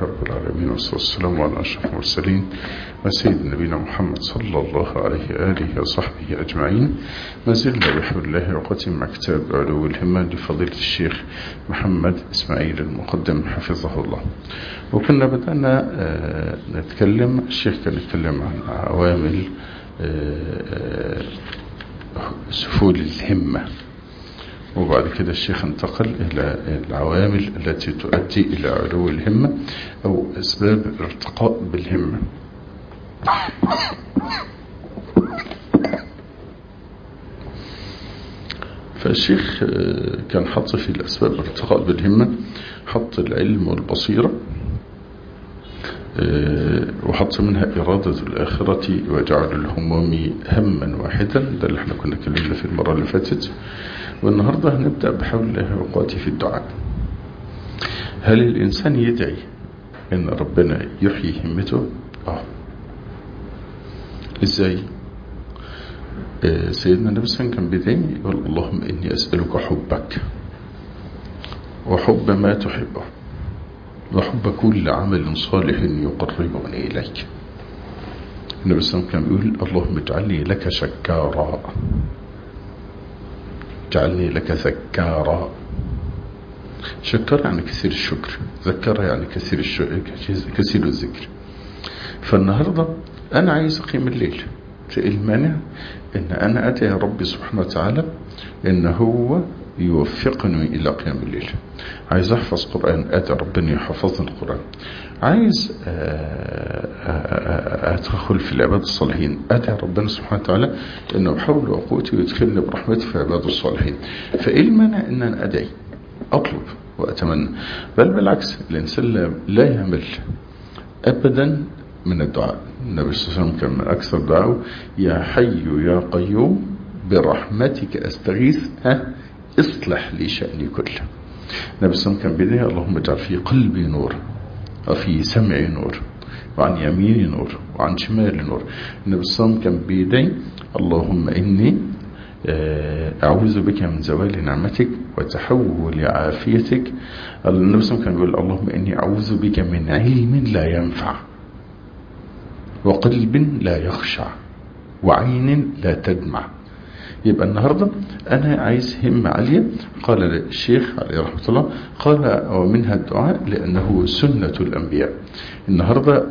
رب العالمين والصلاة والسلام على أشرف المرسلين وسيد نبينا محمد صلى الله عليه وآله وصحبه أجمعين ما زلنا بحول الله وقتم مع كتاب علو الهمة لفضيلة الشيخ محمد إسماعيل المقدم حفظه الله وكنا بدأنا نتكلم الشيخ كان يتكلم عن عوامل سفول الهمة وبعد كده الشيخ انتقل إلى العوامل التي تؤدي إلى علو الهمة أو أسباب الارتقاء بالهمة فالشيخ كان حط في الأسباب الارتقاء بالهمة حط العلم والبصيرة وحط منها إرادة الآخرة وجعل الهموم هما واحدا ده اللي احنا كنا كلمنا في المرة اللي فاتت والنهاردة هنبدأ بحول الله وقواتي في الدعاء هل الإنسان يدعي أن ربنا يحيي همته آه إزاي آه سيدنا النبي صلى الله عليه وسلم كان بيدعي يقول اللهم إني أسألك حبك وحب ما تحبه وحب كل عمل صالح يقربني إليك النبي صلى الله عليه وسلم كان بيقول اللهم اجعلني لك شكارا اجعلني لك ذكارا شكر يعني كثير الشكر ذكر يعني كثير الشكر كثير الذكر فالنهاردة أنا عايز أقيم الليل المانع إن أنا أتي ربي سبحانه وتعالى إن هو يوفقني إلى قيام الليل عايز أحفظ قرآن أتى ربنا يحفظني القرآن عايز أدخل في العباد الصالحين أتى ربنا سبحانه وتعالى إنه بحول وقوتي ويدخلني برحمته في عباد الصالحين فإيه المانع إن أنا أدعي أطلب وأتمنى بل بالعكس الإنسان لا يمل أبدا من الدعاء النبي صلى الله عليه وسلم كان من أكثر دعاءه يا حي يا قيوم برحمتك أستغيث ها اصلح لي شأني كله النبي صلى الله عليه وسلم كان بداية اللهم اجعل في قلبي نور وفي سمعي نور وعن يميني نور وعن شمالي نور النبي صلى الله عليه وسلم كان بيدي اللهم إني أعوذ بك من زوال نعمتك وتحول عافيتك النبي صلى الله عليه وسلم كان بيقول اللهم إني أعوذ بك من علم لا ينفع وقلب لا يخشع وعين لا تدمع يبقى النهاردة أنا عايز همة عالية قال الشيخ عليه رحمة الله قال ومنها الدعاء لأنه سنة الأنبياء النهاردة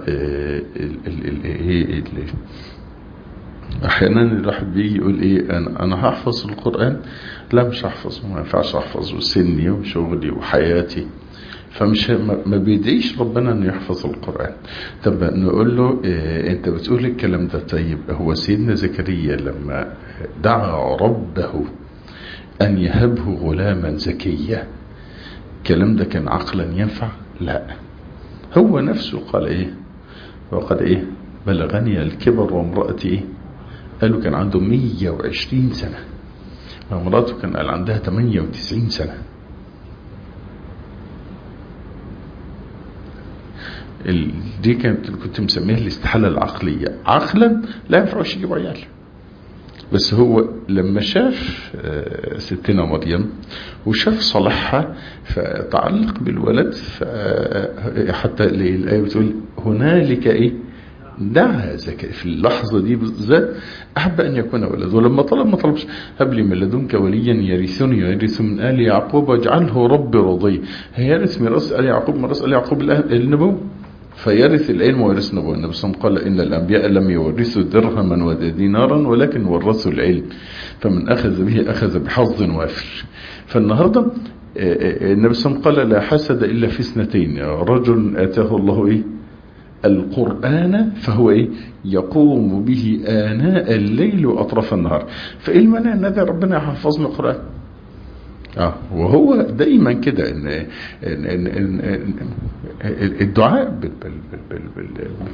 أحيانا الواحد بيجي يقول إيه أنا, أنا هحفظ القرآن لا مش هحفظ ما ينفعش أحفظ وسني وشغلي وحياتي فمش ما بيدعيش ربنا انه يحفظ القرآن طب نقول له إيه انت بتقول الكلام ده طيب هو سيدنا زكريا لما دعا ربه ان يهبه غلاما زكيا الكلام ده كان عقلا ينفع لا هو نفسه قال ايه وقد ايه بلغني الكبر وامرأتي ايه قالوا كان عنده 120 سنة ومراته كان قال عندها 98 سنة دي كانت كنت مسميها الاستحالة العقلية عقلا لا ينفعش يجيب عيال بس هو لما شاف ستنا مريم وشاف صلاحها فتعلق بالولد حتى الآية بتقول هنالك ايه دعا زكاة في اللحظة دي بالذات أحب أن يكون ولد ولما طلب ما طلبش هب لي من لدنك وليا يرثني ويرث من آل يعقوب واجعله ربي رضي هيرث ميراث آل يعقوب ميراث آل يعقوب النبوة فيرث العلم ويرث النبوة النبي صلى الله عليه وسلم قال إن الأنبياء لم يورثوا درهما ولا دينارا ولكن ورثوا العلم فمن أخذ به أخذ بحظ وافر فالنهاردة النبي صلى الله عليه وسلم قال لا حسد إلا في اثنتين رجل آتاه الله إيه القرآن فهو إيه يقوم به آناء الليل وأطراف النهار فإيه المانع أن ربنا يحفظنا القرآن آه وهو دايما كده إن, إن, إن, إن, إن الدعاء بال بال بال بال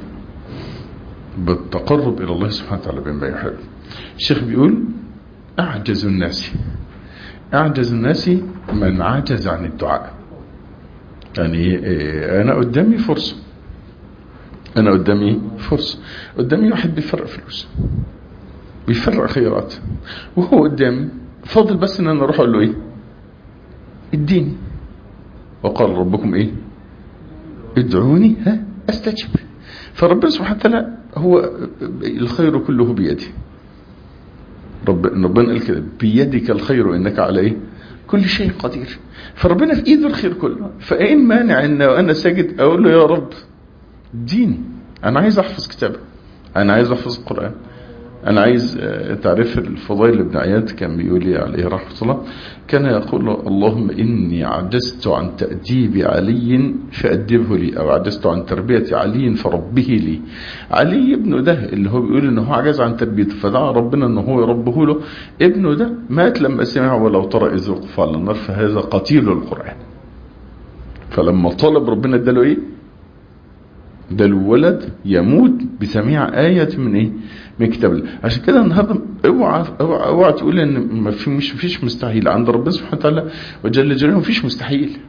بالتقرب إلى الله سبحانه وتعالى بما يحب الشيخ بيقول أعجز الناس أعجز الناس من عجز عن الدعاء يعني أنا قدامي فرصة أنا قدامي فرصة قدامي واحد بيفرق فلوس بيفرق خيرات وهو قدامي فاضل بس ان انا اروح اقول له ايه اديني وقال ربكم ايه ادعوني ها استجب فربنا سبحانه وتعالى هو الخير كله بيده رب ربنا قال كده بيدك الخير انك على ايه كل شيء قدير فربنا في ايده الخير كله فاين مانع ان انا ساجد اقول له يا رب اديني انا عايز احفظ كتابك انا عايز احفظ القران انا عايز تعرف الفضيل بن عياد كان بيقول لي عليه رحمه الله كان يقول اللهم اني عجزت عن تاديب علي فادبه لي او عجزت عن تربيه علي فربه لي علي ابنه ده اللي هو بيقول ان هو عجز عن تربيته فدعا ربنا ان هو يربه له ابنه ده مات لما سمع ولو ترى اذ وقف على النار فهذا قتيل القران فلما طلب ربنا اداله ايه ده الولد يموت بسميع آية من ايه من كتاب الله عشان كده النهارده اوعى اوعى, اوعى تقول ان ما في مش فيش مستحيل عند ربنا سبحانه وتعالى وجل جلاله مفيش مستحيل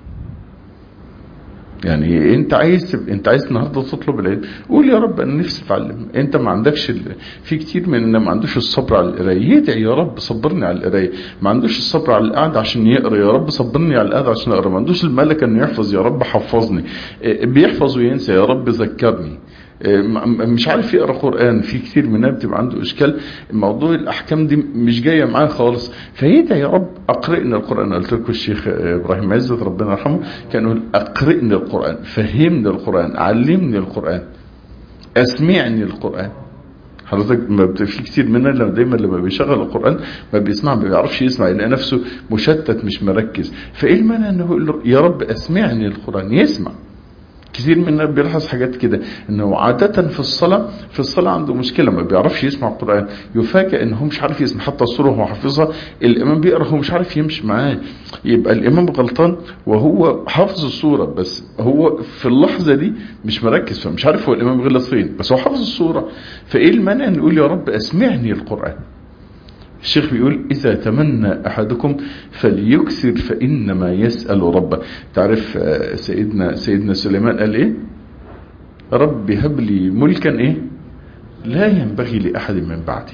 يعني انت عايز انت عايز النهارده تطلب العلم قول يا رب انا نفسي اتعلم انت ما عندكش ال... في كتير مننا ما عندوش الصبر على القرايه يدعي يا رب صبرني على القرايه ما عندوش الصبر على القعده عشان يقرا يا رب صبرني على القعده عشان اقرا ما عندوش الملكه انه يحفظ يا رب حفظني بيحفظ وينسى يا رب ذكرني مش عارف يقرا قران في كتير مننا بتبقى عنده اشكال موضوع الاحكام دي مش جايه معاه خالص فيدعي يا رب اقرئني القران قلت لكم الشيخ ابراهيم عزت ربنا يرحمه كان يقول اقرئني القران فهمني القران علمني القران اسمعني القران حضرتك ما في كتير مننا لما دايما لما بيشغل القران ما بيسمع ما بيعرفش يسمع يلاقي نفسه مشتت مش مركز فايه المانع انه يقول يا رب اسمعني القران يسمع كثير مننا بيلاحظ حاجات كده انه عادة في الصلاة في الصلاة عنده مشكلة ما بيعرفش يسمع القرآن يفاجئ ان هو مش عارف يسمع حتى الصورة هو حافظها الامام بيقرا هو مش عارف يمشي معاه يبقى الامام غلطان وهو حافظ الصورة بس هو في اللحظة دي مش مركز فمش عارف هو الامام غلط فين بس هو حافظ الصورة فايه المانع نقول يا رب اسمعني القرآن الشيخ بيقول إذا تمنى أحدكم فليكثر فإنما يسأل ربه تعرف سيدنا سيدنا سليمان قال إيه رب هب لي ملكا إيه لا ينبغي لأحد من بعدي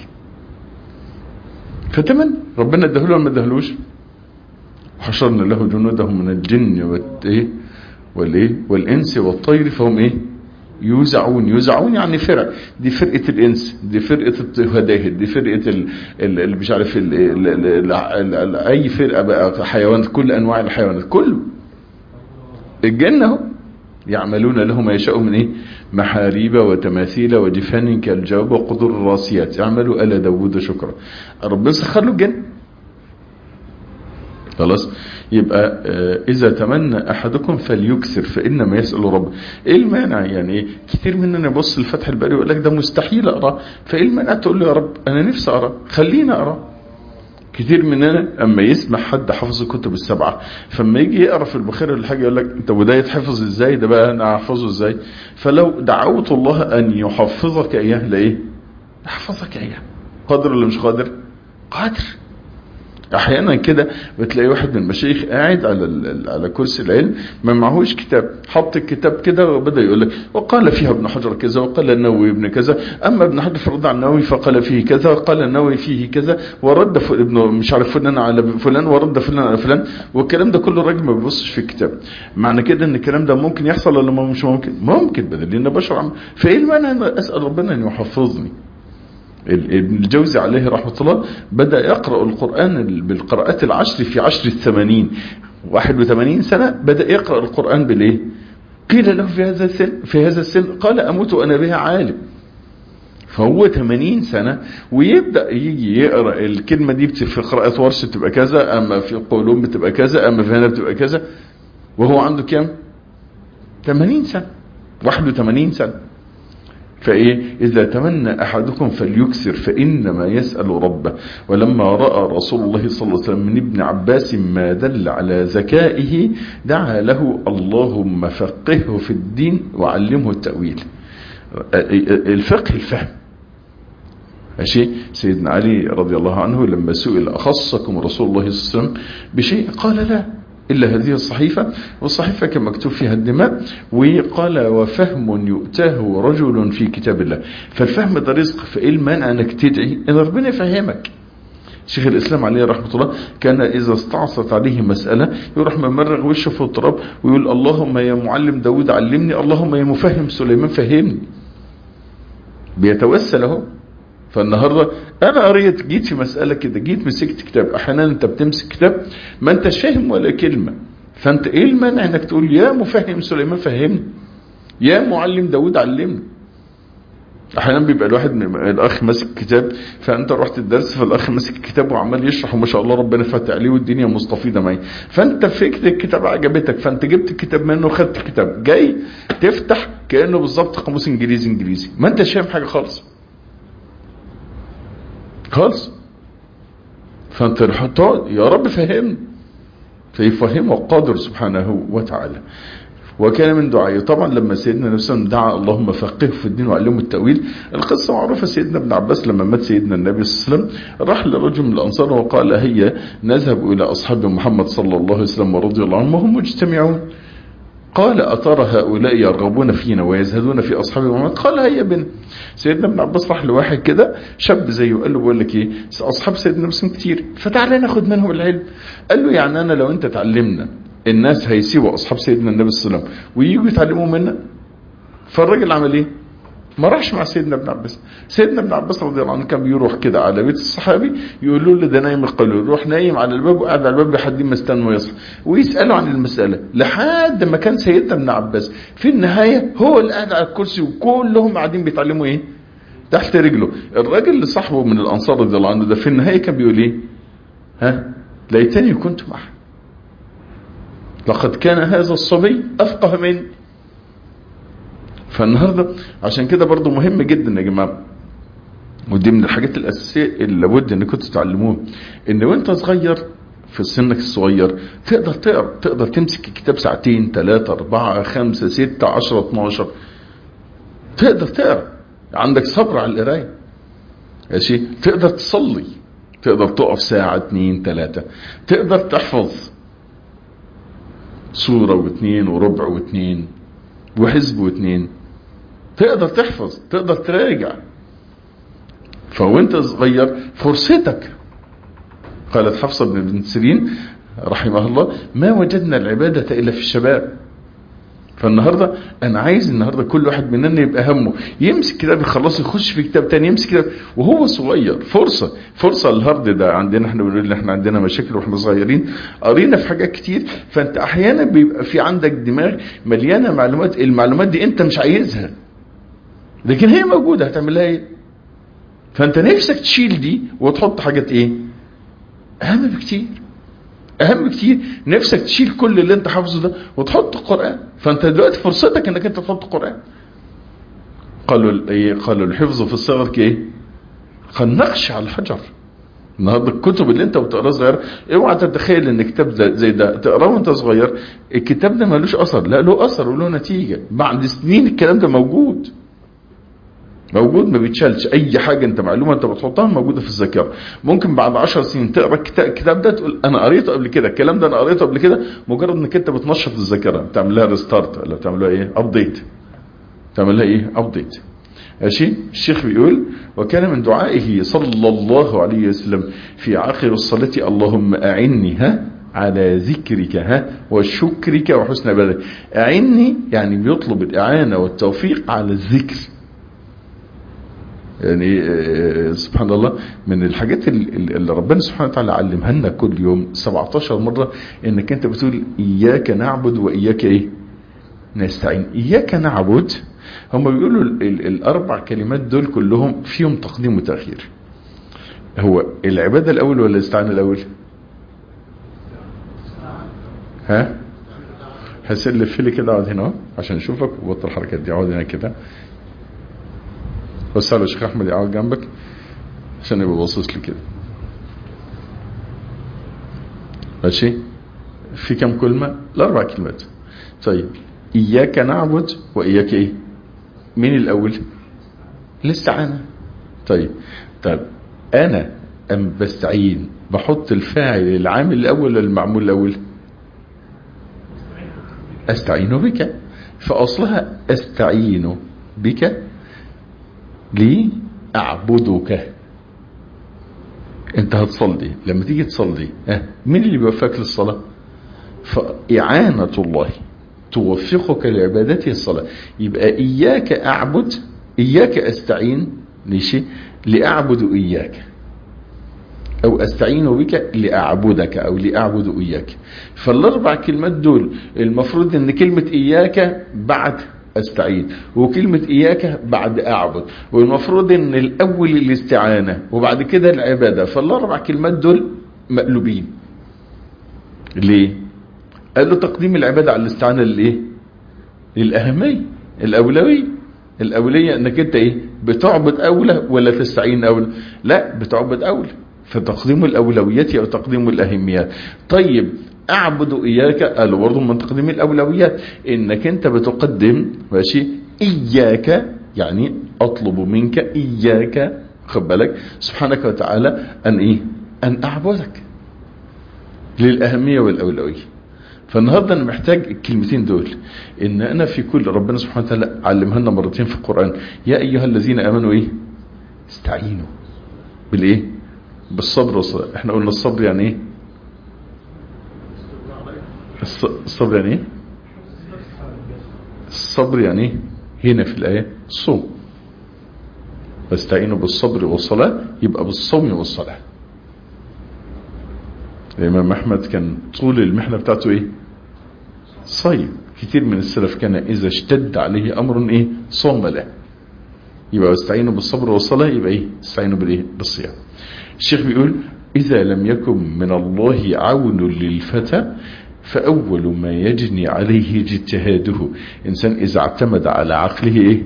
فتمن ربنا ادهله ولا ما ادهلوش حشرنا له جنوده من الجن والإيه والإيه والإنس والطير فهم إيه يوزعون يوزعون يعني فرق دي فرقة الإنس دي فرقة الهداهد دي فرقة اللي مش عارف ال ال ال أي فرقة بقى حيوانات كل أنواع الحيوانات كله الجنة اهو يعملون له ما يشاء من ايه محاريب وتماثيل وجفان كالجواب وقدر الراسيات يعملوا ألا داود شكرا ربنا سخر له الجنة خلاص يبقى إذا تمنى أحدكم فليكسر فإنما يسأل رب إيه المانع يعني إيه كتير مننا يبص الفتح الباري ويقول لك ده مستحيل أقرأ فإيه المانع تقول له يا رب أنا نفسي أقرأ خلينا أقرأ كتير مننا أما يسمع حد حفظ الكتب السبعة فما يجي يقرأ في البخاري ولا حاجة يقول لك أنت وده يتحفظ إزاي ده بقى أنا أحفظه إزاي فلو دعوت الله أن يحفظك إياه لإيه يحفظك إياه قادر ولا مش قادر قادر احيانا كده بتلاقي واحد من المشايخ قاعد على على كرسي العلم ما معهوش كتاب حط الكتاب كده وبدا يقول لك وقال فيها ابن حجر كذا وقال النووي ابن كذا اما ابن حجر فرد عن النووي فقال فيه كذا وقال النووي فيه كذا ورد ابن مش عارف فلان على فلان ورد فلان على فلان والكلام ده كله الراجل ما بيبصش في الكتاب معنى كده ان الكلام ده ممكن يحصل ولا مش ممكن ممكن بدل ان بشر عم فايه المانع اسال ربنا ان يحفظني ابن الجوزي عليه رحمة الله بدأ يقرأ القرآن بالقراءات العشر في عشر الثمانين واحد وثمانين سنة بدأ يقرأ القرآن بالإيه قيل له في هذا السن في هذا السن قال أموت وأنا بها عالم فهو 80 سنة ويبدأ يجي يقرأ الكلمة دي في قراءة ورش بتبقى كذا أما في قولون بتبقى كذا أما في هنا بتبقى كذا وهو عنده كام 80 سنة 81 سنة فإيه إذا تمنى أحدكم فليكسر فإنما يسأل ربه ولما رأى رسول الله صلى الله عليه وسلم من ابن عباس ما دل على ذكائه دعا له اللهم فقهه في الدين وعلمه التأويل الفقه الفهم ماشي سيدنا علي رضي الله عنه لما سئل أخصكم رسول الله صلى الله عليه وسلم بشيء قال لا إلا هذه الصحيفة والصحيفة كان مكتوب فيها الدماء وقال وفهم يؤتاه رجل في كتاب الله فالفهم ده رزق فإيه المانع أنك تدعي إن ربنا يفهمك شيخ الإسلام عليه رحمة الله كان إذا استعصت عليه مسألة يروح ممرغ وشه في التراب ويقول اللهم يا معلم داود علمني اللهم يا مفهم سليمان فهمني بيتوسل اهو فالنهاردة انا قريت جيت في مسألة كده جيت مسكت كتاب احيانا انت بتمسك كتاب ما انتش فاهم ولا كلمة فانت ايه المانع انك تقول يا مفهم سليمان فهمني يا معلم داود علمني احيانا بيبقى الواحد من الاخ ماسك كتاب فانت رحت الدرس فالاخ ماسك الكتاب وعمال يشرح وما شاء الله ربنا فتح عليه والدنيا مستفيضه معي فانت فكره الكتاب عجبتك فانت جبت الكتاب منه وخدت الكتاب جاي تفتح كانه بالظبط قاموس انجليزي انجليزي ما انتش فاهم حاجه خالص خالص فانت تقعد يا رب فهمني فيفهمه القادر سبحانه وتعالى وكان من دعائه طبعا لما سيدنا نفسه دعا اللهم فقهه في الدين وعلمه التأويل القصة معروفة سيدنا ابن عباس لما مات سيدنا النبي صلى الله عليه وسلم راح لرجل من الأنصار وقال هيا نذهب إلى أصحاب محمد صلى الله عليه وسلم ورضي الله عنهم وهم مجتمعون قال أترى هؤلاء يرغبون فينا ويزهدون في أصحاب محمد قال هيا بنا سيدنا ابن عباس راح لواحد كده شاب زيه قال له بقول لك ايه أصحاب سيدنا مسلم كتير فتعالى ناخد منهم العلم قال له يعني أنا لو أنت تعلمنا الناس هيسيبوا اصحاب سيدنا النبي صلى الله عليه وسلم وييجوا يتعلموا منا فالراجل عمل ايه ما راحش مع سيدنا ابن عباس سيدنا ابن عباس رضي الله عنه كان بيروح كده على بيت الصحابي يقول له ده نايم القلوب يروح نايم على الباب وقاعد على الباب لحد ما استنى ويصحى ويسالوا عن المساله لحد ما كان سيدنا ابن عباس في النهايه هو اللي قاعد على الكرسي وكلهم قاعدين بيتعلموا ايه تحت رجله الراجل اللي صاحبه من الانصار رضي الله عنه ده في النهايه كان بيقول ايه ها ليتني كنت معه لقد كان هذا الصبي أفقه مني فالنهاردة عشان كده برضو مهم جدا يا جماعة ودي من الحاجات الأساسية اللي لابد ان كنتوا تعلموها ان وانت صغير في سنك الصغير تقدر تقرا تقدر تمسك الكتاب ساعتين ثلاثة أربعة خمسة ستة عشرة 12 تقدر تقرا عندك صبر على القراية ماشي تقدر تصلي تقدر تقف ساعة اتنين تلاتة تقدر تحفظ صورة واثنين وربع واثنين وحزب واثنين تقدر تحفظ تقدر تراجع فوانت صغير فرصتك قالت حفصة بن بن سيرين رحمه الله ما وجدنا العبادة إلا في الشباب فالنهاردة أنا عايز النهاردة كل واحد مننا يبقى همه يمسك كتاب يخلصه يخش في كتاب تاني يمسك كتاب وهو صغير فرصة فرصة الهارد ده عندنا احنا بنقول احنا عندنا مشاكل واحنا صغيرين قرينا في حاجات كتير فانت احيانا بيبقى في عندك دماغ مليانة معلومات المعلومات دي انت مش عايزها لكن هي موجودة هتعمل لها ايه فانت نفسك تشيل دي وتحط حاجات ايه اهم بكتير اهم كتير نفسك تشيل كل اللي انت حافظه ده وتحط قرآن فانت دلوقتي فرصتك انك انت تحط قرآن قالوا ايه قالوا الحفظ في الصغر كايه قال نقش على الحجر النهارده الكتب اللي انت بتقراها صغير اوعى تتخيل ان كتاب زي ده تقراه وانت صغير الكتاب ده ملوش اثر لا له اثر وله نتيجه بعد سنين الكلام ده موجود موجود ما بيتشالش اي حاجة انت معلومة انت بتحطها موجودة في الذاكرة ممكن بعد عشر سنين تقرا الكتاب ده تقول انا قريته قبل كده الكلام ده انا قريته قبل كده مجرد انك انت بتنشط الذاكرة بتعمل لها ريستارت ولا بتعمل لها ايه ابديت تعمل لها ايه ابديت ماشي الشيخ بيقول وكان من دعائه صلى الله عليه وسلم في اخر الصلاة اللهم اعني ها على ذكرك ها وشكرك وحسن عبادتك اعني يعني بيطلب الاعانة والتوفيق على الذكر يعني سبحان الله من الحاجات اللي ربنا سبحانه وتعالى علمها لنا كل يوم 17 مرة انك انت بتقول اياك نعبد واياك ايه نستعين اياك نعبد هم بيقولوا الاربع كلمات دول كلهم فيهم تقديم وتأخير هو العبادة الاول ولا الاستعانة الاول ها هسلف لي كده اقعد هنا عشان اشوفك وبطل الحركات دي اقعد هنا كده بس على الشيخ احمد يقعد جنبك عشان يبقى باصص لي كده ماشي في كم كلمة الاربع كلمات طيب اياك نعبد واياك ايه مين الاول الاستعانة طيب طيب انا ام بستعين بحط الفاعل العامل الاول ولا المعمول الاول استعين بك فاصلها استعين بك لأعبدك انت هتصلي لما تيجي تصلي اه مين اللي بيوفقك للصلاة فإعانة الله توفقك لعبادته الصلاة يبقى إياك أعبد إياك أستعين ليش لأعبد إياك أو أستعين بك لأعبدك أو لأعبد إياك فالأربع كلمات دول المفروض أن كلمة إياك بعد أستعين وكلمة إياك بعد أعبد والمفروض أن الأول الاستعانة وبعد كده العبادة فالأربع كلمات دول مقلوبين ليه؟ قال له تقديم العبادة على الاستعانة للإيه؟ للأهمية الأولوية الأولية أنك أنت إيه؟ بتعبد أولى ولا تستعين أولى؟ لا بتعبد أولى فتقديم الأولويات أو تقديم الأهميات طيب أعبد إياك قالوا برضه من تقديم الأولويات إنك أنت بتقدم ماشي إياك يعني أطلب منك إياك خد بالك سبحانك وتعالى أن إيه أن أعبدك للأهمية والأولوية فالنهاردة أنا محتاج الكلمتين دول إن أنا في كل ربنا سبحانه وتعالى علمها لنا مرتين في القرآن يا أيها الذين آمنوا إيه استعينوا بالإيه بالصبر والصلاة احنا قلنا الصبر يعني ايه الصبر يعني ايه الصبر يعني ايه هنا في الآية الصوم واستعينوا بالصبر والصلاة يبقى بالصوم والصلاة الإمام أحمد كان طول المحنة بتاعته ايه صيد كتير من السلف كان إذا اشتد عليه أمر ايه صوم له يبقى واستعينوا بالصبر والصلاة يبقى ايه استعينوا بالايه بالصيام الشيخ بيقول إذا لم يكن من الله عون للفتى فأول ما يجني عليه اجتهاده إنسان إذا اعتمد على عقله إيه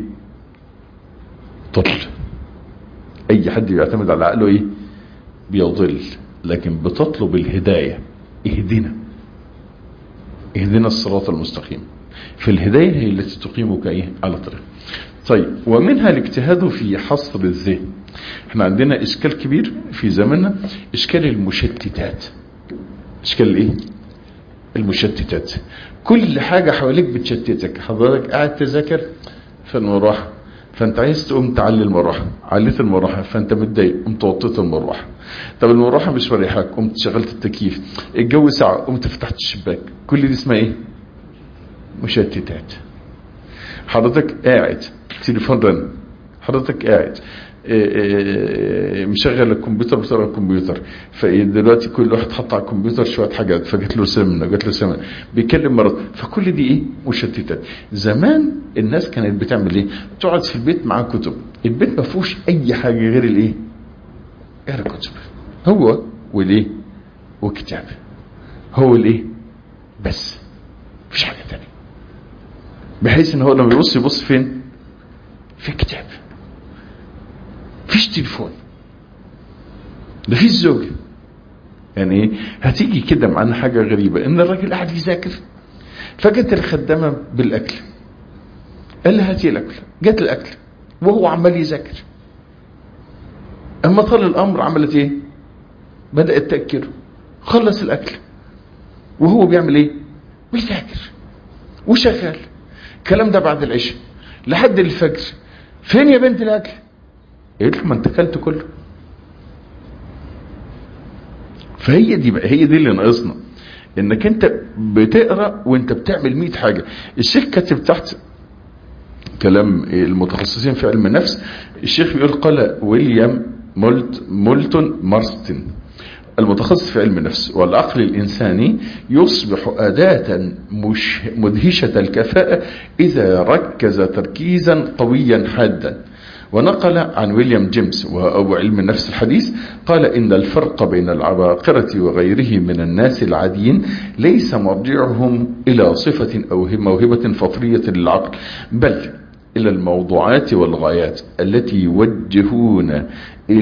ضل أي حد يعتمد على عقله إيه بيضل لكن بتطلب الهداية اهدنا اهدنا الصراط المستقيم فالهداية هي التي تقيمك إيه على طريق طيب ومنها الاجتهاد في حصر الذهن احنا عندنا اشكال كبير في زماننا اشكال المشتتات اشكال ايه المشتتات كل حاجة حواليك بتشتتك حضرتك قاعد تذاكر في المروحة فانت عايز تقوم تعلي المروحة عليت المروحة فانت متضايق قمت وطيت المروحة طب المروحة مش مريحاك قمت شغلت التكييف الجو ساعة قمت فتحت الشباك كل دي اسمها ايه مشتتات حضرتك قاعد تليفون رن حضرتك قاعد مشغل الكمبيوتر بتقرا الكمبيوتر فدلوقتي كل واحد حط على الكمبيوتر شويه حاجات فجت له سمنه جت له سمنه بيتكلم مرض فكل دي ايه مشتتات زمان الناس كانت بتعمل ايه تقعد في البيت معاه كتب البيت ما فيهوش اي حاجه غير الايه غير الكتب هو والايه وكتاب هو الايه بس مفيش حاجه ثانيه بحيث ان هو لما يبص يبص فين في كتاب فيش تليفون ده فيش زوجة يعني ايه هتيجي كده معانا حاجة غريبة ان الراجل قاعد يذاكر فجت الخدامة بالاكل قال لها هاتي الاكل جت الاكل وهو عمال يذاكر اما طال الامر عملت ايه بدأت تأكله خلص الاكل وهو بيعمل ايه بيذاكر وشغال الكلام ده بعد العشاء لحد الفجر فين يا بنت الاكل قلت له ما انت اكلت كله فهي دي بقى هي دي اللي ناقصنا انك انت بتقرا وانت بتعمل 100 حاجه الشيخ كاتب تحت كلام المتخصصين في علم النفس الشيخ بيقول قال ويليام مولت مولتون مارستن المتخصص في علم النفس والعقل الإنساني يصبح أداة مش مدهشة الكفاءة إذا ركز تركيزا قويا حادا ونقل عن ويليام جيمس وهو علم النفس الحديث قال إن الفرق بين العباقرة وغيره من الناس العاديين ليس مرجعهم إلى صفة أو موهبة فطرية للعقل بل إلى الموضوعات والغايات التي يوجهون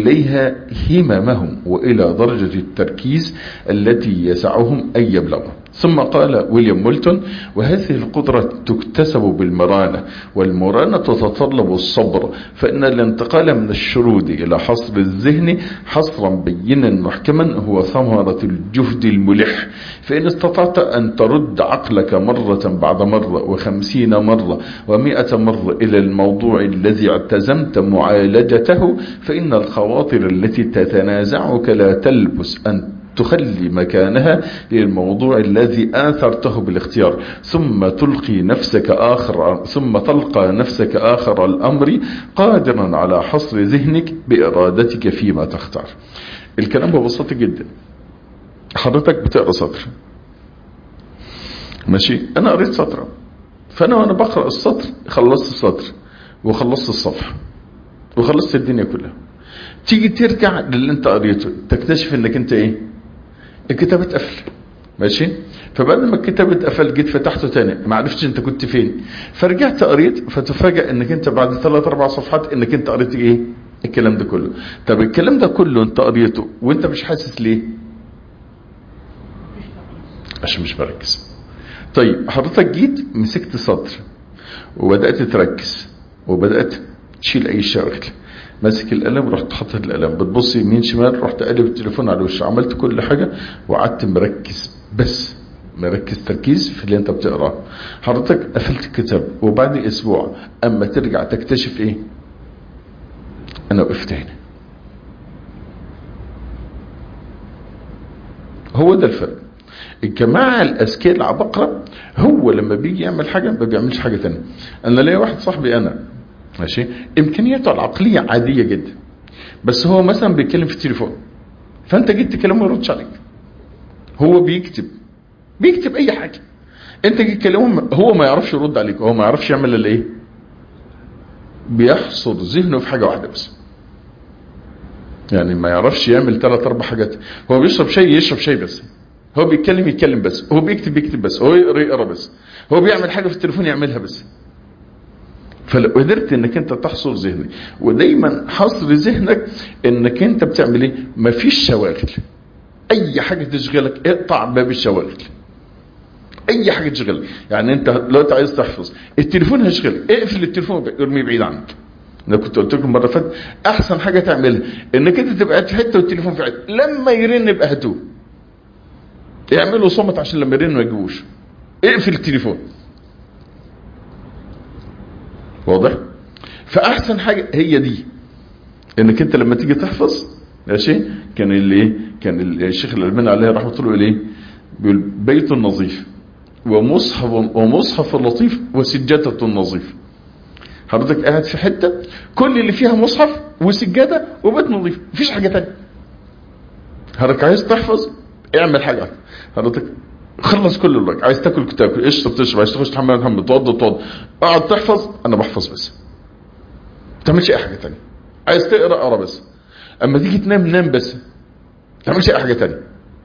إليها هممهم وإلى درجة التركيز التي يسعهم أن يبلغوا ثم قال ويليام مولتون وهذه القدرة تكتسب بالمرانة والمرانة تتطلب الصبر فإن الانتقال من الشرود إلى حصر الذهن حصرا بينا محكما هو ثمرة الجهد الملح فإن استطعت أن ترد عقلك مرة بعد مرة وخمسين مرة ومائة مرة إلى الموضوع الذي اعتزمت معالجته فإن الخواطر التي تتنازعك لا تلبس أن تخلي مكانها للموضوع الذي آثرته بالاختيار ثم تلقي نفسك آخر ثم تلقى نفسك آخر الأمر قادرا على حصر ذهنك بإرادتك فيما تختار الكلام ببساطة جدا حضرتك بتقرأ سطر ماشي أنا قريت سطر فأنا وأنا بقرأ السطر خلصت السطر وخلصت الصفحة وخلصت الدنيا كلها تيجي ترجع للي انت قريته تكتشف انك انت ايه الكتاب اتقفل ماشي فبعد ما الكتاب اتقفل جيت فتحته تاني ما عرفتش انت كنت فين فرجعت قريت فتفاجئ انك انت بعد ثلاث اربع صفحات انك انت قريت ايه الكلام ده كله طب الكلام ده كله انت قريته وانت مش حاسس ليه عشان مش مركز طيب حضرتك جيت مسكت سطر وبدأت تركز وبدأت تشيل اي شغل ماسك القلم رحت حاطط القلم بتبص يمين شمال رحت قلب التليفون على وشه عملت كل حاجة وقعدت مركز بس مركز تركيز في اللي انت بتقراه حضرتك قفلت الكتاب وبعد اسبوع اما ترجع تكتشف ايه انا وقفت هنا هو ده الفرق الجماعة الأذكياء العبقرة هو لما بيجي يعمل حاجة ما بيعملش حاجة تانية أنا ليا واحد صاحبي أنا ماشي إمكانياته العقلية عادية جدا بس هو مثلا بيتكلم في التليفون فأنت جيت تكلمه ما يردش عليك هو بيكتب بيكتب أي حاجة أنت جيت تكلمه هو ما يعرفش يرد عليك هو ما يعرفش يعمل إلا إيه بيحصر ذهنه في حاجة واحدة بس يعني ما يعرفش يعمل ثلاث اربع حاجات هو بيشرب شاي يشرب شاي بس هو بيتكلم يتكلم بس هو بيكتب يكتب بس هو يقرا يقرا بس هو بيعمل حاجه في التليفون يعملها بس فلو قدرت انك انت تحصر ذهنك ودايما حصر ذهنك انك انت بتعمل ايه مفيش شواغل اي حاجه تشغلك اقطع باب الشواغل اي حاجه تشغلك يعني انت دلوقتي عايز تحفظ التليفون هيشغلك اقفل التليفون ارميه بعيد عنك انا كنت قلت لكم مره فاتت احسن حاجه تعملها انك انت تبقى قاعد في حته والتليفون في حته لما يرن يبقى هاتوه اعملوا صمت عشان لما يرن ما يجيبوش اقفل التليفون واضح فاحسن حاجه هي دي انك انت لما تيجي تحفظ ماشي كان اللي ايه كان الشيخ الالباني عليه رحمه الله اليه بيقول بيت نظيف ومصحف ومصحف لطيف وسجاده نظيف حضرتك قاعد في حته كل اللي فيها مصحف وسجاده وبيت نظيف مفيش حاجه تانية حضرتك عايز تحفظ اعمل حاجه حضرتك خلص كل الوقت عايز تاكل تاكل اشرب تشرب عايز تخش تحمل تحمل توضى توضى اقعد تحفظ انا بحفظ بس ما تعملش اي حاجه تانية عايز تقرا اقرا بس اما تيجي تنام نام بس ما تعملش اي حاجه تانية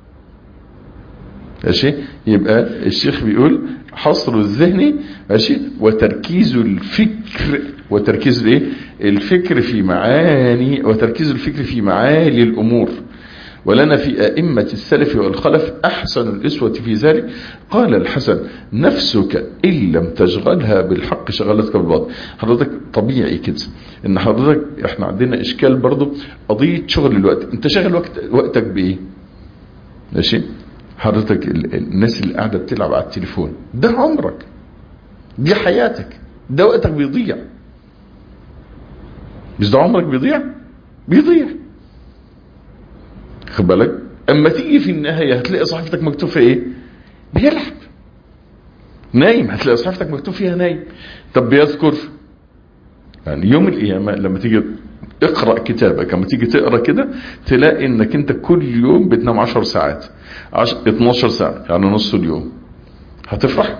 ماشي يبقى الشيخ بيقول حصر الذهن ماشي وتركيز الفكر وتركيز الايه الفكر في معاني وتركيز الفكر في معالي الامور ولنا في أئمة السلف والخلف أحسن الإسوة في ذلك قال الحسن نفسك إن لم تشغلها بالحق شغلتك بالباطل حضرتك طبيعي كده إن حضرتك إحنا عندنا إشكال برضو قضية شغل الوقت أنت شغل وقت وقتك بإيه ماشي حضرتك الناس اللي قاعدة بتلعب على التليفون ده عمرك دي حياتك ده وقتك بيضيع مش ده عمرك بيضيع بيضيع خد بالك اما تيجي في النهايه هتلاقي صحيفتك مكتوب فيها ايه بيلعب نايم هتلاقي صحيفتك مكتوب فيها نايم طب بيذكر يعني يوم القيامه لما تيجي اقرا كتابك لما تيجي تقرا كده تلاقي انك انت كل يوم بتنام 10 ساعات 12 ساعه يعني نص اليوم هتفرح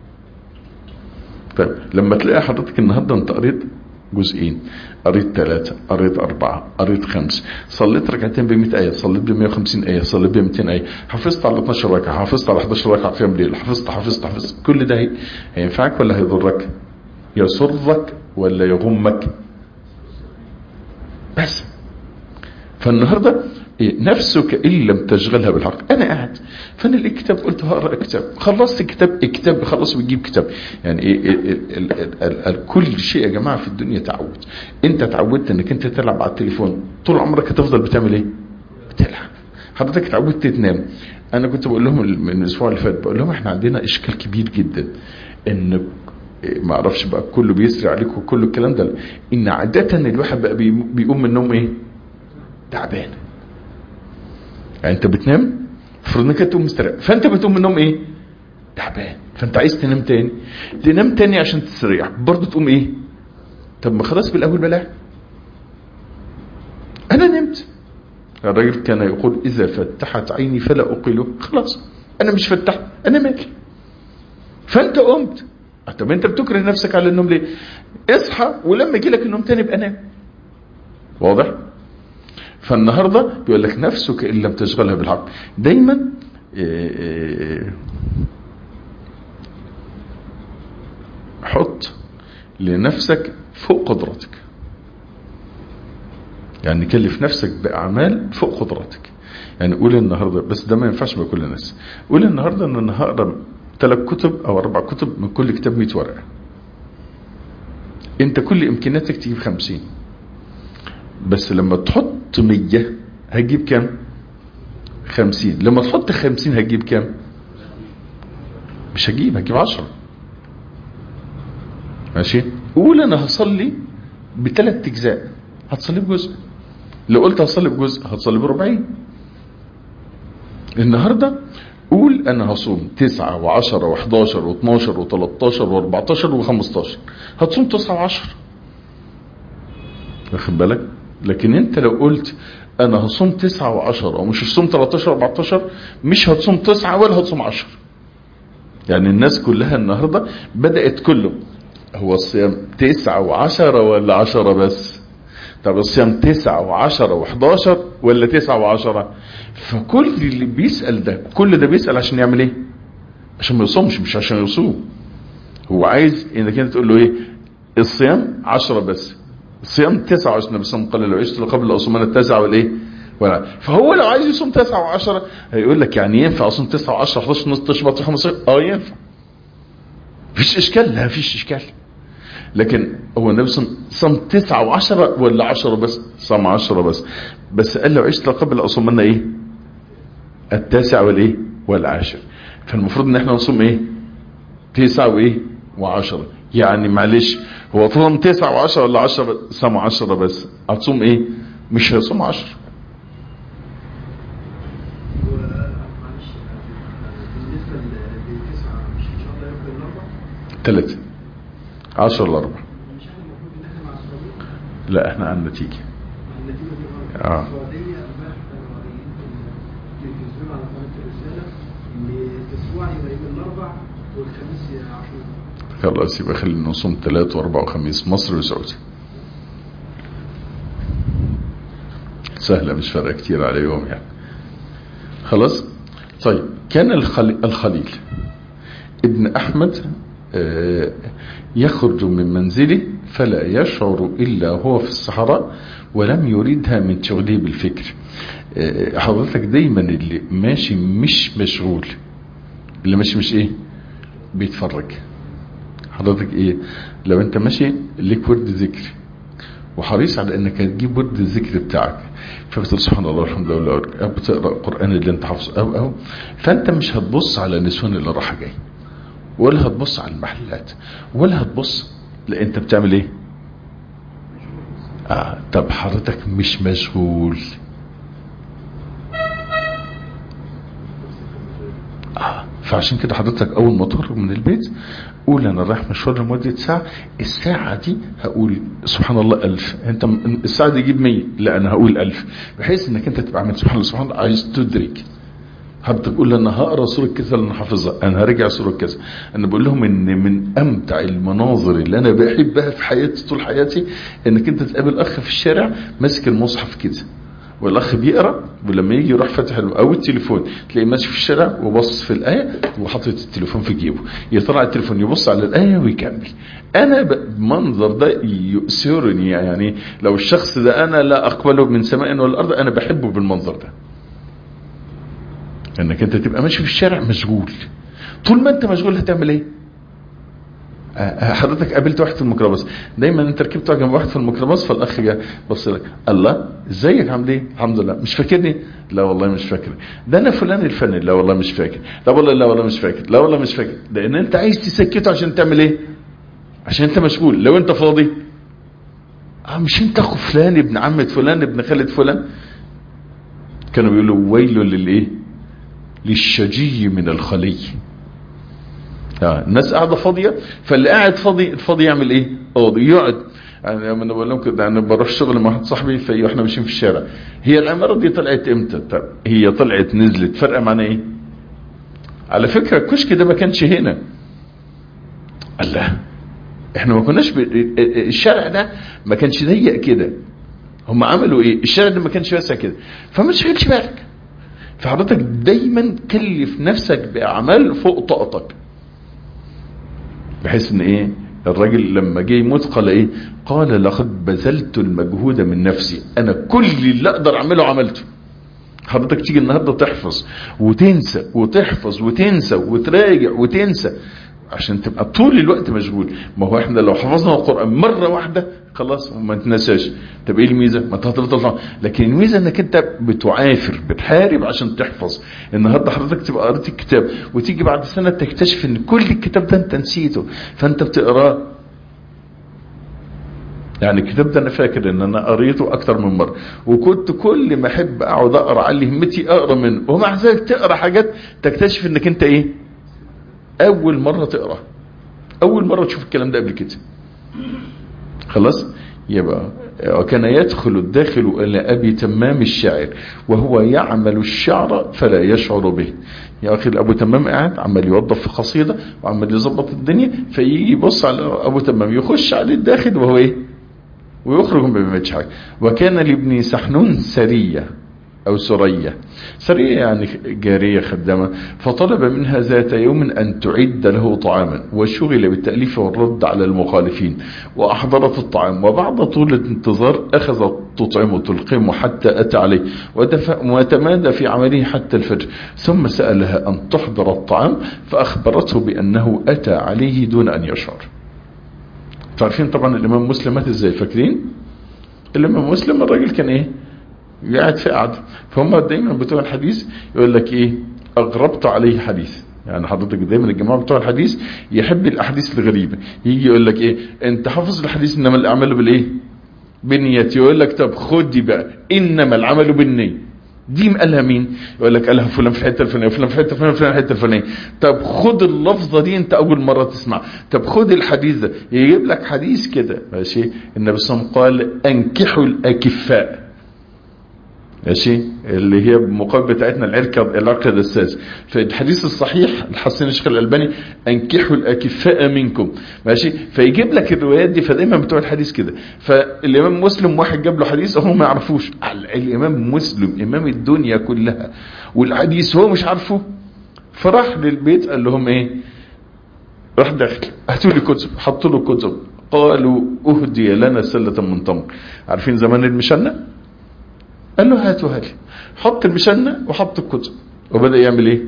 طيب لما تلاقي حضرتك النهارده انت قريت جزئين قريت ثلاثة قريت أربعة قريت خمس صليت ركعتين ب 100 آية صليت ب 150 آية صليت ب 200 آية حفظت على 12 ركعة حفظت على 11 ركعة في يوم ليل حفظت حفظت حفظت كل ده هينفعك ولا هيضرك يسرك ولا يغمك بس فالنهارده إيه نفسك ان لم تشغلها بالحق انا قاعد فانا لقيت كتاب قلت هقرا كتاب خلصت كتاب كتاب خلص بتجيب كتاب يعني ايه ال ال ال ال ال كل شيء يا جماعه في الدنيا تعود انت اتعودت انك انت تلعب على التليفون طول عمرك هتفضل بتعمل ايه بتلعب حضرتك اتعودت تنام انا كنت بقول لهم من الاسبوع اللي فات بقول لهم احنا عندنا اشكال كبير جدا ان ما اعرفش بقى كله بيسري عليك وكل الكلام ده ان عاده الواحد بقى بيقوم من النوم ايه تعبان يعني انت بتنام المفروض انك تقوم مستريح فانت بتقوم من النوم ايه تعبان فانت عايز تنام تاني تنام تاني عشان تستريح برضه تقوم ايه طب ما خلاص بالاول بلاها انا نمت الراجل كان يقول اذا فتحت عيني فلا اقله خلاص انا مش فتحت انا مالي فانت قمت طب انت بتكره نفسك على النوم ليه اصحى ولما يجي لك النوم تاني يبقى نام واضح فالنهارده بيقول لك نفسك ان لم تشغلها بالحق دايما حط لنفسك فوق قدرتك يعني كلف نفسك باعمال فوق قدرتك يعني قول النهارده بس ده ما ينفعش مع كل الناس قول النهارده ان انا هقرا ثلاث كتب او اربع كتب من كل كتاب 100 ورقه انت كل امكانياتك تجيب 50 بس لما تحط 100 هتجيب كام 50 لما تحط 50 هتجيب كام مش هجيب هجيب 10 ماشي قول انا هصلي بثلاث اجزاء هتصلي بجزء لو قلت هصلي بجزء هتصلي بربعين النهارده قول انا هصوم تسعة وعشرة وحداشر واثناشر وتلاتاشر واربعتاشر وخمستاشر هتصوم تسعة وعشرة واخد بالك لكن انت لو قلت انا هصوم تسعة وعشرة ومش هصوم تلاتاشر واربعتاشر مش هتصوم تسعة ولا هتصوم عشر يعني الناس كلها النهاردة بدأت كله هو الصيام تسعة وعشرة ولا عشرة بس طب الصيام تسعة وعشرة وحداشر ولا تسعة وعشرة فكل اللي بيسأل ده كل ده بيسأل عشان يعمل ايه عشان ما يصومش مش عشان يصوم هو عايز انك انت تقول له ايه الصيام عشرة بس الصيام تسعة وعشرة النبي صلى الله عليه وسلم قال لو عشت قبل اصوم انا التاسعة والايه ولا فهو لو عايز يصوم تسعة وعشرة هيقول لك يعني ينفع اصوم تسعة وعشرة 11 نص 13 15 اه ينفع مفيش اشكال لا مفيش اشكال لكن هو النبي صام تسعة وعشرة ولا عشرة بس صام عشرة بس بس قال لو عشت قبل أصوم لنا ايه التاسع والايه والعاشر فالمفروض ان احنا نصوم ايه تسعة وايه وعشرة يعني معلش هو صام تسعة وعشرة ولا عشرة صام عشرة بس هتصوم ايه مش هيصوم عشرة ثلاثة عشر الأربع لا احنا عن نتيجة اه خلاص يبقى خلينا نصوم ثلاث واربع وخميس مصر وسعودي سهلة مش فارقة كتير عليهم يعني خلاص طيب كان الخليل, الخليل ابن احمد يخرج من منزله فلا يشعر إلا هو في الصحراء ولم يريدها من شغله بالفكر حضرتك دايما اللي ماشي مش مشغول اللي ماشي مش ايه بيتفرج حضرتك ايه لو انت ماشي ليك ورد ذكر وحريص على انك تجيب ورد الذكر بتاعك فبتقول سبحان الله الحمد لله او بتقرا القران اللي انت حافظه او او فانت مش هتبص على النسوان اللي رايحه جاي ولا هتبص على المحلات ولا هتبص لا انت بتعمل ايه آه طب حضرتك مش مشغول آه فعشان كده حضرتك اول ما تخرج من البيت قول انا رايح مشوار لمدة ساعة الساعة دي هقول سبحان الله الف انت الساعة دي جيب مية لا انا هقول الف بحيث انك انت تبقى عامل سبحان الله سبحان الله عايز تدرك حضرتك تقول انا هقرا سوره كذا اللي انا حافظها انا هرجع سوره كذا انا بقول لهم ان من امتع المناظر اللي انا بحبها في حياتي طول حياتي انك انت تقابل اخ في الشارع ماسك المصحف كده والاخ بيقرا ولما يجي يروح فاتح ال- او التليفون تلاقيه ماشي في الشارع وبص في الايه وحاطط التليفون في جيبه يطلع التليفون يبص على الايه ويكمل انا ب- المنظر ده يؤسرني يعني لو الشخص ده انا لا اقبله من سماء ولا ارض انا بحبه بالمنظر ده انك انت تبقى ماشي في الشارع مشغول طول ما انت مشغول هتعمل ايه آه، حضرتك قابلت واحد في الميكروباص دايما انت ركبت جنب واحد في الميكروباص فالاخ جه بص لك الله ازيك عامل ايه الحمد لله مش فاكرني لا والله مش فاكر ده انا فلان الفني لا والله مش فاكر لا والله لا والله مش فاكر لا والله مش فاكر لان انت عايز تسكته عشان تعمل ايه عشان انت مشغول لو انت فاضي اه مش انت اخو فلان ابن عمة فلان ابن خالد فلان كانوا بيقولوا ويل للايه للشجي من الخلي آه، الناس قاعده فاضيه فاللي قاعد فاضي الفاضي يعمل ايه فاضي يقعد يعني لما انا بقول لهم كده انا بروح شغل مع واحد صاحبي في واحنا ماشيين في الشارع هي العماره دي طلعت امتى طب هي طلعت نزلت فرق معنا ايه على فكره الكشك ده ما كانش هنا الله احنا ما كناش ب... الشارع ده ما كانش ضيق كده هم عملوا ايه الشارع ده ما كانش واسع كده فما تشغلش بالك فحضرتك دايما كلف نفسك باعمال فوق طاقتك بحيث ان ايه الراجل لما جه يموت قال ايه قال لقد بذلت المجهود من نفسي انا كل اللي اقدر اعمله عملته حضرتك تيجي النهارده تحفظ وتنسى وتحفظ وتنسى وتراجع وتنسى عشان تبقى طول الوقت مشغول ما هو احنا لو حفظنا القرآن مرة واحدة خلاص ما تنساش طب ايه الميزة ما انت هتفضل طبعا لكن الميزة انك انت بتعافر بتحارب عشان تحفظ النهاردة حضرتك تبقى قريت الكتاب وتيجي بعد سنة تكتشف ان كل الكتاب ده انت نسيته فانت بتقراه يعني الكتاب ده انا فاكر ان انا قريته اكتر من مرة وكنت كل ما احب اقعد اقرا على همتي اقرا منه ومع ذلك تقرا حاجات تكتشف انك انت ايه اول مرة تقرا اول مرة تشوف الكلام ده قبل كده خلاص يبقى وكان يدخل الداخل الى ابي تمام الشاعر وهو يعمل الشعر فلا يشعر به يا اخي ابو تمام قاعد عمال يوظف في قصيدة وعمال يظبط الدنيا فيجي يبص على ابو تمام يخش عليه الداخل وهو ايه ويخرج ما بيعملش حاجه وكان لابن سحنون سريه أو سرية سرية يعني جارية خدامة فطلب منها ذات يوم أن تعد له طعاما وشغل بالتأليف والرد على المخالفين وأحضرت الطعام وبعد طول الانتظار أخذت تطعمه تلقمه حتى أتى عليه وتمادى في عمله حتى الفجر ثم سألها أن تحضر الطعام فأخبرته بأنه أتى عليه دون أن يشعر تعرفين طبعا الإمام مسلم مات إزاي فاكرين الإمام مسلم الراجل كان إيه قاعد في قعده فهم دايما بتوع الحديث يقول لك ايه اغربت عليه حديث يعني حضرتك دايما الجماعه بتوع الحديث يحب الاحاديث الغريبه يجي يقول لك ايه انت حافظ الحديث انما الاعمال بالايه بالنيات يقول لك طب خد دي بقى انما العمل بالنيه دي قالها مين يقول لك قالها فلان في الحته الفلانيه فلان في الحته الفلانيه فلان في الحته الفلانيه طب خد اللفظه دي انت اول مره تسمع طب خد الحديث ده يجيب لك حديث كده ماشي النبي صلى الله عليه وسلم قال انكحوا الاكفاء ماشي اللي هي المقابل بتاعتنا العركة العركة الأساس في الحديث الصحيح الحسين الشيخ الألباني أنكحوا الأكفاء منكم ماشي فيجيب لك الروايات دي فدايما بتوع الحديث كده فالإمام مسلم واحد جاب له حديث هو ما يعرفوش الإمام مسلم إمام الدنيا كلها والحديث هو مش عارفه فراح للبيت قال لهم إيه راح داخل هاتوا لي كتب حطوا له كتب قالوا أهدي لنا سلة من تمر عارفين زمان المشنة قال له هاتوا هاتي حط المشنة وحط الكتب وبدأ يعمل ايه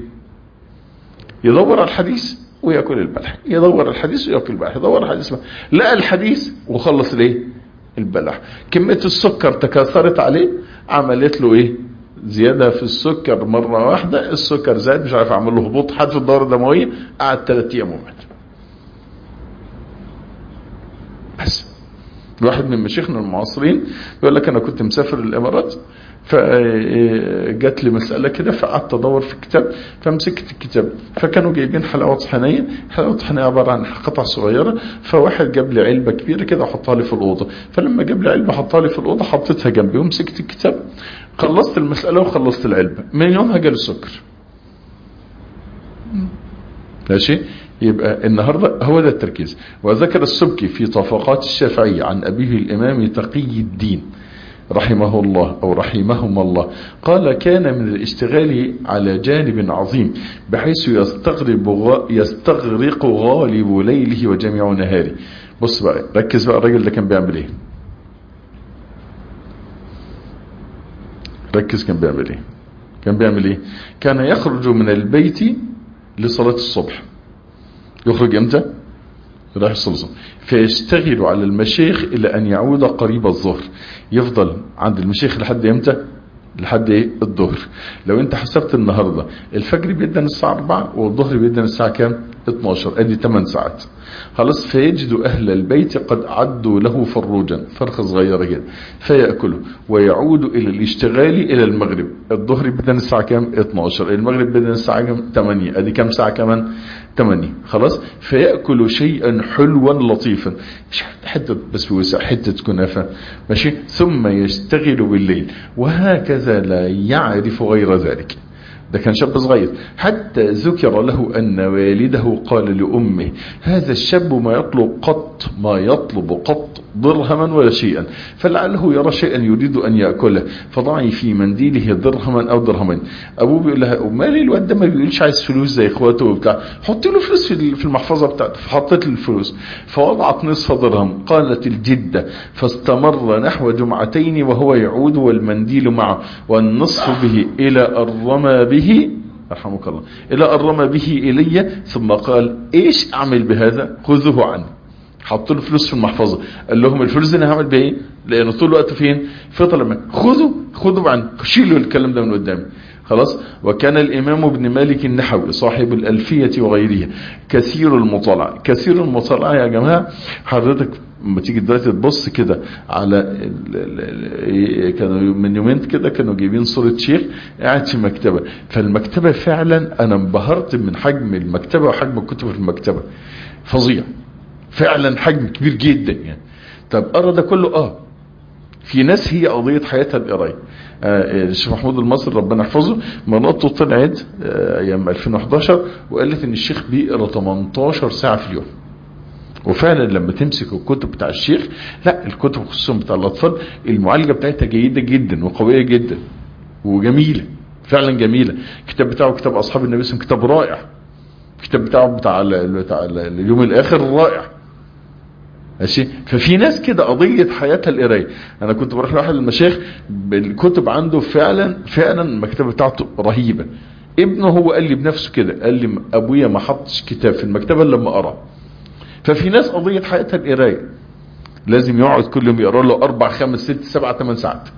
يدور على الحديث ويأكل البلح يدور الحديث ويأكل البلح يدور الحديث لقى الحديث وخلص الايه البلح كمية السكر تكاثرت عليه عملت له ايه زيادة في السكر مرة واحدة السكر زاد مش عارف اعمل له هبوط حد في الدورة الدموية قعد ثلاث ايام ومات بس واحد من مشايخنا المعاصرين يقول لك انا كنت مسافر الامارات فجات لي مسألة كده فقعدت ادور في الكتاب فمسكت الكتاب فكانوا جايبين حلاوة طحينية حلاوة طحينية عبارة عن قطع صغيرة فواحد جاب لي علبة كبيرة كده وحطها لي في الأوضة فلما جاب لي علبة حطها لي في الأوضة حطيتها جنبي ومسكت الكتاب خلصت المسألة وخلصت العلبة من يومها جالي السكر ماشي يبقى النهاردة هو ده التركيز وذكر السبكي في طفقات الشافعية عن أبيه الإمام تقي الدين رحمه الله أو رحمهم الله قال كان من الاشتغال على جانب عظيم بحيث يستغرب غ... يستغرق غالب ليله وجميع نهاره بص بقى ركز بقى الراجل ده كان بيعمل ايه ركز كان بيعمل ايه كان بيعمل ايه كان يخرج من البيت لصلاة الصبح يخرج امتى رايح يصلي الصبح فيشتغل على المشايخ الى ان يعود قريب الظهر يفضل عند المشايخ لحد امتى لحد ايه الظهر لو انت حسبت النهارده الفجر بيدن الساعه 4 والظهر بيدن الساعه كام 12 ادي 8 ساعات خلاص فيجد اهل البيت قد عدوا له فروجا فرخه صغيره كده فياكله ويعود الى الاشتغال الى المغرب الظهر بيدن الساعه كام 12 المغرب بيدن الساعه كام 8 ادي كام ساعه كمان 8 خلاص فياكل شيئا حلوا لطيفا مش حته بسبوسه حته كنافه ماشي ثم يشتغل بالليل وهكذا لا يعرف غير ذلك ده كان شاب صغير حتى ذكر له أن والده قال لأمه هذا الشاب ما يطلب قط ما يطلب قط درهما ولا شيئا فلعله يرى شيئا يريد أن يأكله فضعي في منديله درهما أو درهمين أبوه بيقول لها مالي الواد ده ما بيقولش عايز فلوس زي إخواته وبتاع حطي له فلوس في المحفظة بتاعته فحطيت له الفلوس فوضعت نصف درهم قالت الجدة فاستمر نحو جمعتين وهو يعود والمنديل معه والنصف به إلى الرمى به رحمك الله إلى أن رمى به إلي ثم قال إيش أعمل بهذا خذوه عني حط له فلوس في المحفظة قال لهم الفلوس دي انا هعمل بيها ايه لانه طول الوقت فين في طلب خذوا خذوا عن شيلوا الكلام ده من قدامي خلاص وكان الامام ابن مالك النحوي صاحب الالفية وغيرها كثير المطالعة كثير المطالعة يا جماعة حضرتك لما تيجي دلوقتي تبص كده على ال ال كانوا من يومين كده كانوا جايبين صورة شيخ قاعد في مكتبة فالمكتبة فعلا انا انبهرت من حجم المكتبة وحجم الكتب في المكتبة فظيع فعلا حجم كبير جدا يعني طب قرا ده كله اه في ناس هي قضية حياتها القراية آه الشيخ محمود المصري ربنا يحفظه مناطه طلعت آه ايام 2011 وقالت ان الشيخ بيقرا 18 ساعة في اليوم وفعلا لما تمسك الكتب بتاع الشيخ لا الكتب خصوصا بتاع الاطفال المعالجة بتاعتها جيدة جدا وقوية جدا وجميلة فعلا جميلة الكتاب بتاعه كتاب اصحاب النبي اسمه كتاب رائع الكتاب بتاعه بتاع, بتاع اليوم الاخر رائع ماشي ففي ناس كده قضية حياتها القراية انا كنت بروح لواحد المشايخ بالكتب عنده فعلا فعلا المكتبة بتاعته رهيبة ابنه هو قال لي بنفسه كده قال لي ابويا ما حطش كتاب في المكتبة الا لما قرا ففي ناس قضية حياتها القراية لازم يقعد كل يوم يقرا له اربع خمس ست سبع ثمان ساعات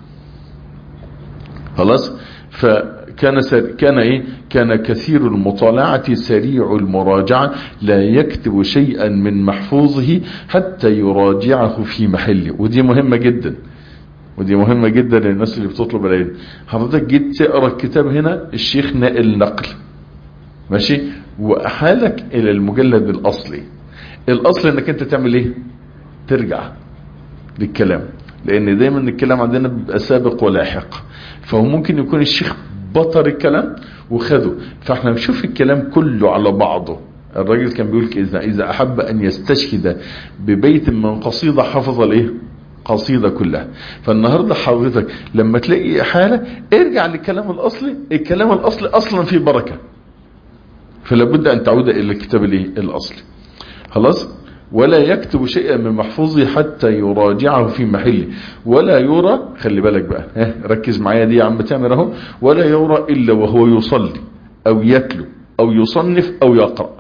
خلاص فكان سر... كان ايه كان كثير المطالعة سريع المراجعة لا يكتب شيئا من محفوظه حتى يراجعه في محله ودي مهمة جدا ودي مهمة جدا للناس اللي بتطلب العلم حضرتك جيت تقرا الكتاب هنا الشيخ نقل نقل ماشي واحالك الى المجلد الاصلي الاصل انك انت تعمل ايه ترجع للكلام لان دايما الكلام عندنا بيبقى سابق ولاحق فهو ممكن يكون الشيخ بطر الكلام وخده فاحنا بنشوف الكلام كله على بعضه الراجل كان بيقول كذا اذا احب ان يستشهد ببيت من قصيدة حفظ الايه قصيدة كلها فالنهاردة حضرتك لما تلاقي حالة ارجع للكلام الاصلي الكلام الاصلي اصلا فيه بركة فلا بد ان تعود الى الكتاب الايه الاصلي خلاص ولا يكتب شيئا من محفوظه حتى يراجعه في محله ولا يرى خلي بالك بقى ها ركز معايا دي يا عم تامر اهو ولا يرى الا وهو يصلي او يتلو او يصنف او يقرا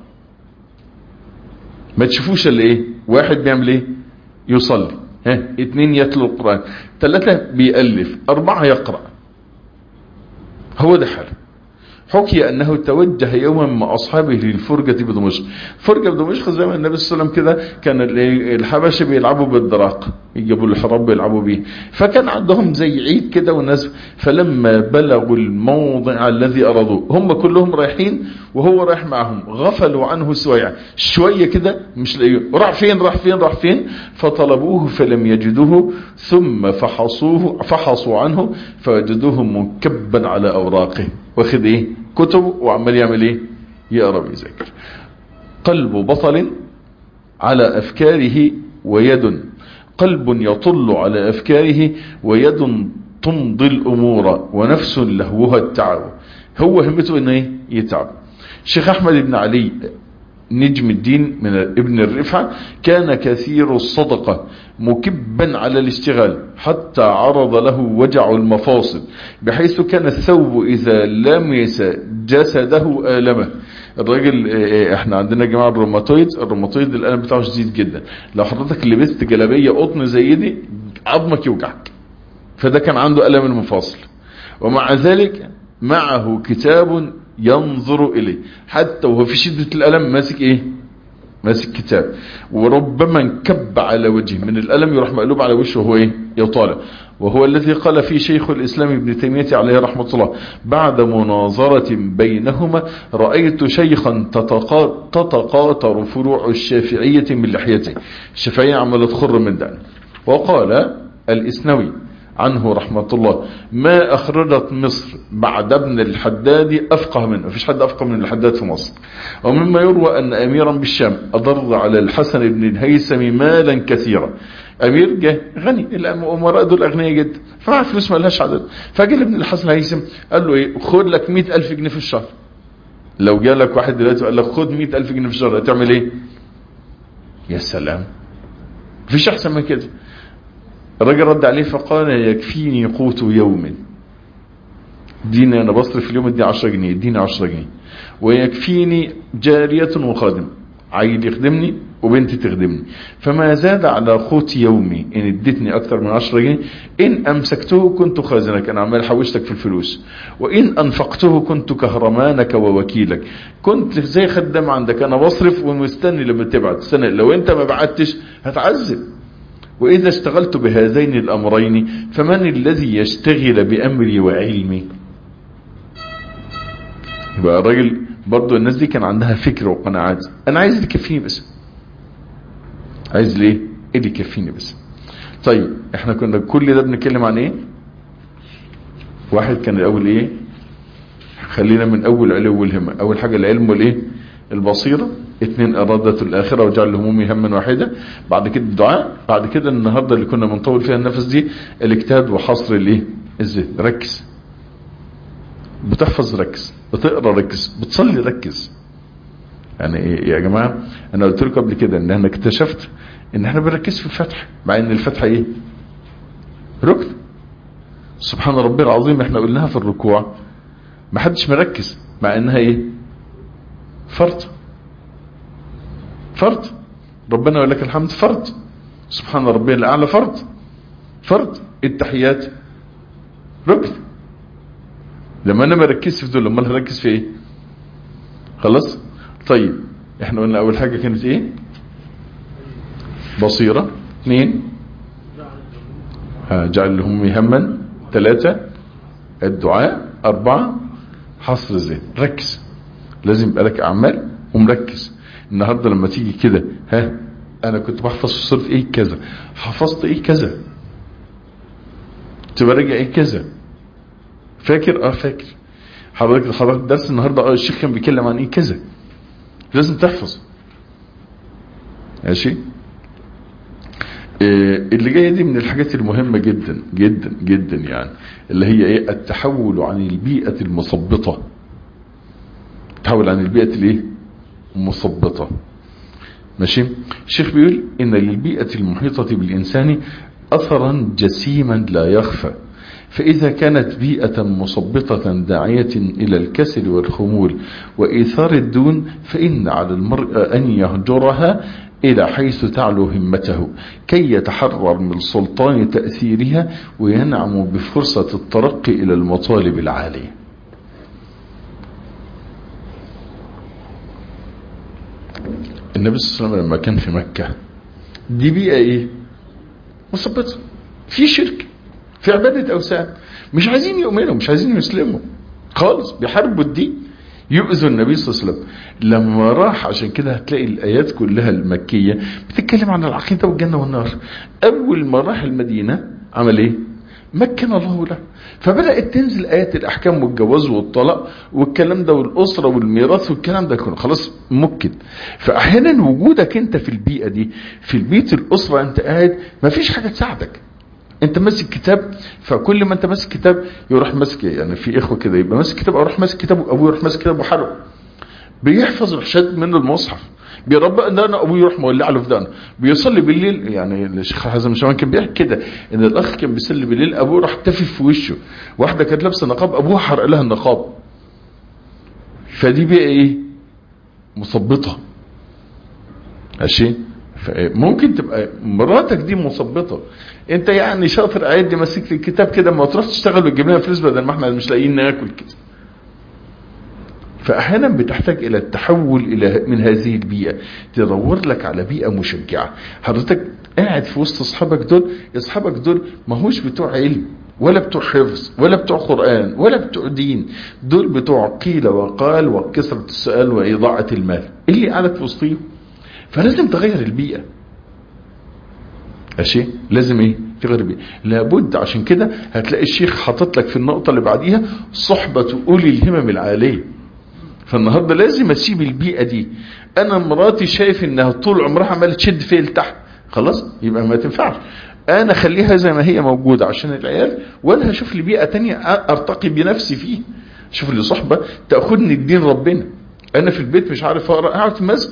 ما تشوفوش الا ايه واحد بيعمل ايه يصلي ها اتنين يتلو القران ثلاثه بيالف اربعه يقرا هو ده حاله حكي أنه توجه يوما مع أصحابه للفرجة بدمشق فرجة بدمشق زي ما النبي صلى الله عليه وسلم كده كان الحبشة بيلعبوا بالدراق يجيبوا الحراب بيلعبوا بيه فكان عندهم زي عيد كده والناس فلما بلغوا الموضع الذي أرادوه هم كلهم رايحين وهو رايح معهم غفلوا عنه سويع شوية كده مش لاقيه راح فين راح فين راح فين فطلبوه فلم يجدوه ثم فحصوه فحصوا عنه فوجدوه منكبا على أوراقه واخد ايه كتب وعمال يعمل ايه يقرا ويذاكر قلب بطل على افكاره ويد قلب يطل على أفكاره ويد تمضي الأمور ونفس لهوها التعب هو همته انه ايه يتعب الشيخ احمد بن علي نجم الدين من ابن الرفعة كان كثير الصدقة مكبا على الاشتغال حتى عرض له وجع المفاصل بحيث كان الثوب إذا لمس جسده آلمه الراجل احنا عندنا يا جماعه الروماتويد الروماتويد الالم بتاعه شديد جدا لو حضرتك لبست جلابيه قطن زي دي عظمك يوجعك فده كان عنده الم المفاصل ومع ذلك معه كتاب ينظر إليه حتى وهو في شدة الألم ماسك إيه ماسك كتاب وربما انكب على وجهه من الألم يروح مقلوب على وشه وهو إيه يطالع وهو الذي قال فيه شيخ الإسلام ابن تيمية عليه رحمة الله بعد مناظرة بينهما رأيت شيخا تتقاطر فروع الشافعية من لحيته الشافعية عملت تخر من دعنا وقال الإسنوي عنه رحمة الله ما أخرجت مصر بعد ابن الحداد أفقه منه مفيش حد أفقه من الحداد في مصر ومما يروى أن أميرا بالشام أضر على الحسن بن الهيثم مالا كثيرا أمير جه غني الأمراء دول أغنياء جدا فمع فلوس ما لهاش عدد فجاء ابن الحسن الهيثم قال له إيه خد لك مئة ألف جنيه في الشهر لو جاء لك واحد دلوقتي وقال لك خد مئة ألف جنيه في الشهر هتعمل إيه يا سلام مفيش أحسن من كده الراجل رد عليه فقال يكفيني قوت يوم ديني انا بصرف اليوم ادي 10 جنيه اديني 10 جنيه ويكفيني جارية وخادم عيل يخدمني وبنتي تخدمني فما زاد على قوت يومي ان ادتني اكتر من 10 جنيه ان امسكته كنت خازنك انا عمال حوشتك في الفلوس وان انفقته كنت كهرمانك ووكيلك كنت زي خدام عندك انا بصرف ومستني لما تبعت استنى لو انت ما بعتش هتعذب وإذا اشتغلت بهذين الأمرين فمن الذي يشتغل بأمري وعلمي يبقى الراجل برضو الناس دي كان عندها فكر وقناعات أنا عايز اللي يكفيني بس عايز ليه إيه اللي يكفيني بس طيب احنا كنا كل ده بنتكلم عن ايه واحد كان الاول ايه خلينا من اول علو الهمة اول حاجة العلم والايه البصيرة اثنين ارادة الاخرة وجعل همومي هما واحدة بعد كده الدعاء بعد كده النهاردة اللي كنا بنطول فيها النفس دي الاجتهاد وحصر الايه الذهن ركز بتحفظ ركز بتقرا ركز بتصلي ركز يعني إيه يا جماعة انا قلت لكم قبل كده ان انا اكتشفت ان احنا بنركز في الفتح مع ان الفتحة ايه ركن سبحان ربي العظيم احنا قلناها في الركوع ما حدش مركز مع انها ايه فرض فرض ربنا يقول لك الحمد فرض سبحان ربي الاعلى فرض فرض التحيات ركن لما انا مركزش في دول امال هركز في ايه خلاص طيب احنا قلنا اول حاجة كانت ايه بصيرة اثنين جعل لهم هما ثلاثة الدعاء أربعة حصر الذهن ركز لازم يبقى لك أعمال ومركز النهاردة لما تيجي كده ها أنا كنت بحفظ في صورة إيه كذا حفظت إيه كذا تبقى راجع إيه كذا فاكر اه فاكر حضرتك حضرتك درس النهاردة اه الشيخ كان بيتكلم عن إيه كذا لازم تحفظ ماشي اللي جاية دي من الحاجات المهمة جدا جدا جدا يعني اللي هي ايه التحول عن البيئة المثبطة التحول عن البيئة الايه المثبطة ماشي الشيخ بيقول ان للبيئة المحيطة بالانسان اثرا جسيما لا يخفى فإذا كانت بيئة مثبطة داعية إلى الكسل والخمول وإيثار الدون فإن على المرء أن يهجرها إلى حيث تعلو همته كي يتحرر من سلطان تأثيرها وينعم بفرصة الترقي إلى المطالب العالية النبي صلى الله عليه وسلم لما كان في مكة دي بيئة ايه مثبطة في شرك في عبادة أوثان مش عايزين يؤمنوا مش عايزين يسلموا خالص بيحاربوا الدين يؤذوا النبي صلى الله عليه وسلم لما راح عشان كده هتلاقي الآيات كلها المكية بتتكلم عن العقيدة والجنة والنار أول ما راح المدينة عمل إيه مكن الله له فبدأت تنزل آيات الأحكام والجواز والطلاق والكلام ده والأسرة والميراث والكلام ده كله خلاص ممكن فأحيانا وجودك أنت في البيئة دي في البيت الأسرة أنت قاعد مفيش حاجة تساعدك انت ماسك كتاب فكل ما انت ماسك كتاب يروح ماسك يعني في اخوه كده يبقى ماسك كتاب اروح ماسك كتاب ابوه يروح ماسك كتاب وحرقه بيحفظ الشد منه المصحف بيربى ان انا ابوه يروح مولع له في دقنه بيصلي بالليل يعني الشيخ حازم شومان كان بيحكي كده ان الاخ كان بيصلي بالليل ابوه راح تفي في وشه واحده كانت لابسه نقاب ابوها حرق لها النقاب فدي بقى ايه مثبطه ماشي ممكن تبقى مراتك دي مثبطه انت يعني شاطر قاعد ماسك الكتاب كده ما تروح تشتغل وتجيب لنا فلوس بدل ما احنا مش لاقيين ناكل كده فاحيانا بتحتاج الى التحول الى من هذه البيئه تدور لك على بيئه مشجعه حضرتك قاعد في وسط اصحابك دول اصحابك دول ما هوش بتوع علم ولا بتوع حفظ ولا بتوع قرآن ولا بتوع دين دول بتوع قيل وقال وكثرة السؤال وإضاعة المال اللي قاعدك في وسطيهم فلازم تغير البيئة ماشي لازم ايه تغير البيئة لابد عشان كده هتلاقي الشيخ حاطط لك في النقطة اللي بعديها صحبة أولي الهمم العالية فالنهاردة لازم اسيب البيئة دي انا مراتي شايف انها طول عمرها عمالة تشد فيا لتحت خلاص يبقى ما تنفعش انا خليها زي ما هي موجودة عشان العيال وانا هشوف لي بيئة تانية ارتقي بنفسي فيه شوف لي صحبة تأخذني الدين ربنا انا في البيت مش عارف اقرا اقعد في المسجد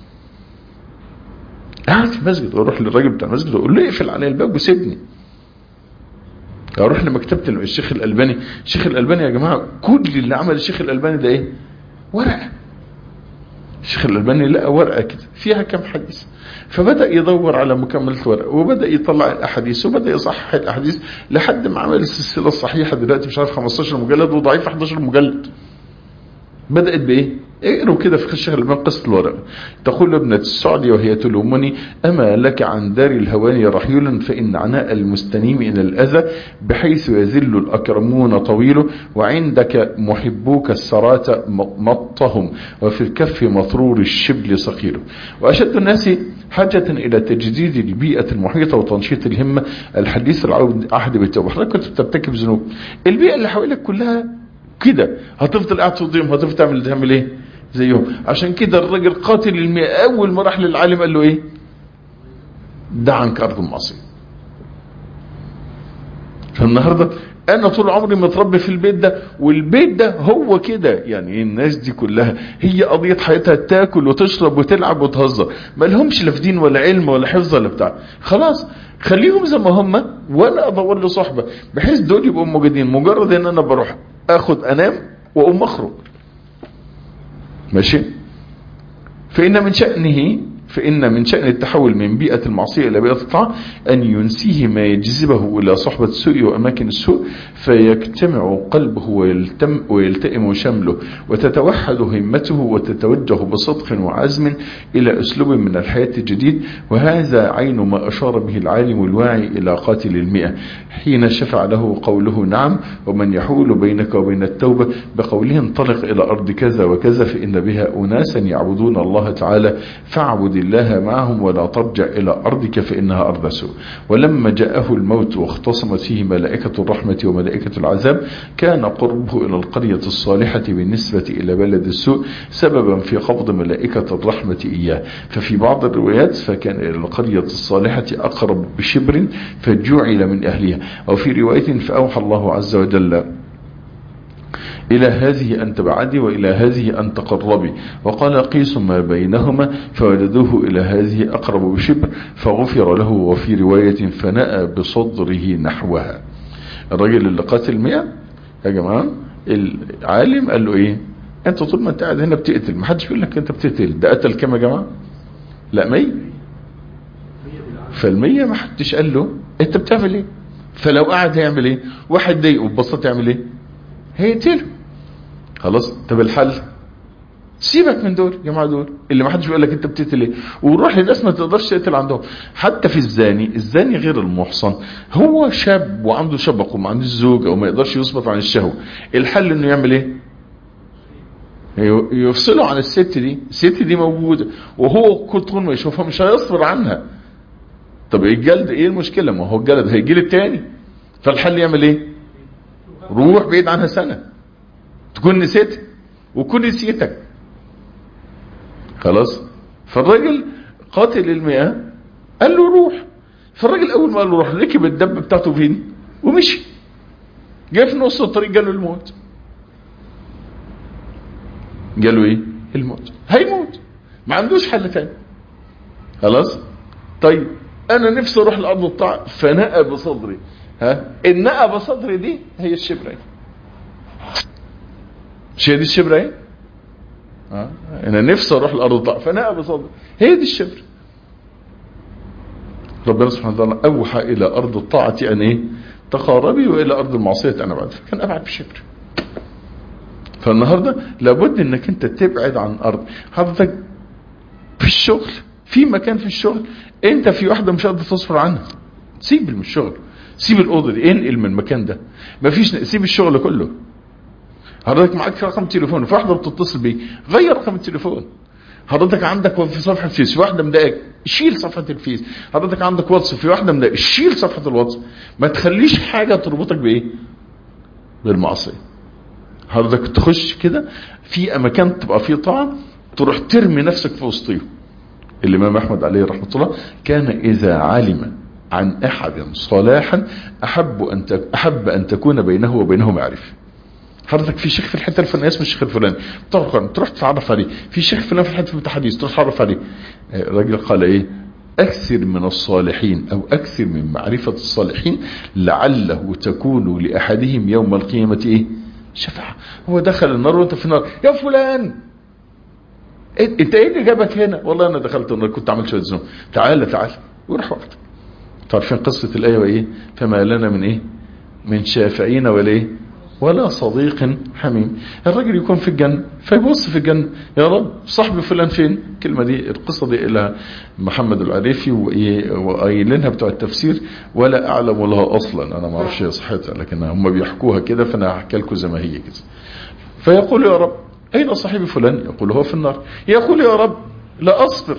قاعد في المسجد واروح للراجل بتاع المسجد واقول له اقفل علي الباب وسيبني اروح لمكتبه الشيخ الالباني الشيخ الالباني يا جماعه كل اللي عمل الشيخ الالباني ده ايه ورقه الشيخ الالباني لقى ورقه كده فيها كم حديث فبدا يدور على مكمله ورقه وبدا يطلع الاحاديث وبدا يصحح الاحاديث لحد ما عمل السلسله الصحيحه دلوقتي مش عارف 15 مجلد وضعيف 11 مجلد بدات بايه اقروا كده في الشيخ الإمام قصة الورقة تقول ابنة السعدي وهي تلومني أما لك عن دار الهوان رحيل فإن عناء المستنيم إلى الأذى بحيث يذل الأكرمون طويل وعندك محبوك السرات مطهم وفي الكف مطرور الشبل صقيل وأشد الناس حاجة إلى تجديد البيئة المحيطة وتنشيط الهمة الحديث العهد بالتوبة حضرتك كنت بترتكب ذنوب البيئة اللي حواليك كلها كده هتفضل قاعد تضيهم هتفضل تعمل تعمل ايه زيهم عشان كده الراجل قاتل المئة اول ما راح للعالم قال له ايه دع عنك ارض المعصيه فالنهارده انا طول عمري متربي في البيت ده والبيت ده هو كده يعني الناس دي كلها هي قضيه حياتها تاكل وتشرب وتلعب وتهزر ما لهمش لا في دين ولا علم ولا حفظ ولا بتاع خلاص خليهم زي ما هم وانا ادور له صحبه بحيث دول يبقوا موجودين مجرد ان انا بروح اخد انام واقوم اخرج ماشي فإن من شأنه فإن من شأن التحول من بيئة المعصية إلى بيئة الطاعة أن ينسيه ما يجذبه إلى صحبة السوء وأماكن السوء فيجتمع قلبه ويلتم ويلتئم شمله وتتوحد همته وتتوجه بصدق وعزم إلى أسلوب من الحياة الجديد وهذا عين ما أشار به العالم الواعي إلى قاتل المئة حين شفع له قوله نعم ومن يحول بينك وبين التوبة بقوله انطلق إلى أرض كذا وكذا فإن بها أناسا يعبدون الله تعالى فاعبد الله معهم ولا ترجع إلى أرضك فإنها أرض سوء ولما جاءه الموت واختصمت فيه ملائكة الرحمة وملائكة العذاب كان قربه إلى القرية الصالحة بالنسبة إلى بلد السوء سببا في قبض ملائكة الرحمة إياه ففي بعض الروايات فكان إلى القرية الصالحة أقرب بشبر فجعل من أهلها وفي رواية فأوحى الله عز وجل إلى هذه أن تبعدي وإلى هذه أن تقربي وقال قيس ما بينهما فولدوه إلى هذه أقرب بشبر فغفر له وفي رواية فنأى بصدره نحوها الراجل اللي قاتل مئة يا جماعة العالم قال له ايه انت طول ما انت قاعد هنا بتقتل ما حدش بيقول لك انت بتقتل ده قتل كام يا جماعة لا مية فالمية ما حدش قال له انت بتعمل ايه فلو قعد هيعمل ايه واحد ضايقه ببساطة يعمل ايه هيقتله خلاص طب الحل سيبك من دول يا جماعه دول اللي ما حدش بيقول لك انت بتقتل ايه وروح لناس ما تقدرش تقتل عندهم حتى في الزاني الزاني غير المحصن هو شاب وعنده شبق وما عندوش زوجه وما يقدرش يثبت عن الشهوه الحل انه يعمل ايه يفصله عن الست دي الست دي موجوده وهو كل طول ما يشوفها مش هيصبر عنها طب الجلد ايه المشكله ما هو الجلد هيجي التاني فالحل يعمل ايه روح بعيد عنها سنة تكون نسيت وكون نسيتك خلاص فالراجل قاتل المئة قال له روح فالراجل اول ما قال له روح ركب الدب بتاعته فين ومشي جاء في نص الطريق جاله الموت جاله ايه الموت هيموت ما عندوش حل تاني خلاص طيب انا نفسي اروح لارض الطاعه فنأى بصدري ها النأى بصدري دي هي الشبرة مش هي دي الشبرة ايه ها انا نفسي اروح لارض الطاعه فنأى بصدري هي دي الشبرة ربنا سبحانه وتعالى اوحى الى ارض الطاعه ان ايه تقاربي والى ارض المعصيه انا بعد كان ابعد بشبر فالنهارده لابد انك انت تبعد عن ارض حضرتك في الشغل في مكان في الشغل انت في واحده مش قادر تصبر عنها سيب من الشغل سيب الاوضه دي انقل من المكان ده مفيش سيب الشغل كله حضرتك معاك رقم تليفون في واحده بتتصل بيك غير رقم التليفون حضرتك عندك في صفحه فيس في واحده مضايقك شيل صفحه الفيس حضرتك عندك واتس في واحده مضايقك شيل صفحه الواتس ما تخليش حاجه تربطك بايه بالمعصيه حضرتك تخش كده في مكان تبقى فيه طاعه تروح ترمي نفسك في وسطهم الامام احمد عليه رحمه الله كان اذا علم عن احد صلاحا احب ان احب ان تكون بينه وبينه معرفه حضرتك في شيخ في الحته الفلانيه اسمه الشيخ الفلاني تروح تروح تتعرف عليه في شيخ فلان في الحته بتاع حديث تروح تتعرف عليه الراجل قال ايه اكثر من الصالحين او اكثر من معرفه الصالحين لعله تكون لاحدهم يوم القيامه ايه شفاعه هو دخل النار وانت في النار يا فلان انت ايه اللي جابك هنا والله انا دخلت النار كنت عامل شويه ذنوب تعالى تعالى وروح وقتك عارفين قصه الايه وايه فما لنا من ايه من شافعين ولا ايه ولا صديق حميم الراجل يكون في الجنة فيبص في الجنة يا رب صاحبي فلان فين الكلمة دي القصة دي إلى محمد العريفي وقايلينها بتوع التفسير ولا أعلم لها أصلا أنا ما أعرفش هي صحتها لكن هم بيحكوها كده فأنا هحكي لكم زي ما هي كده فيقول يا رب أين صاحبي فلان يقول هو في النار يقول يا رب لا أصبر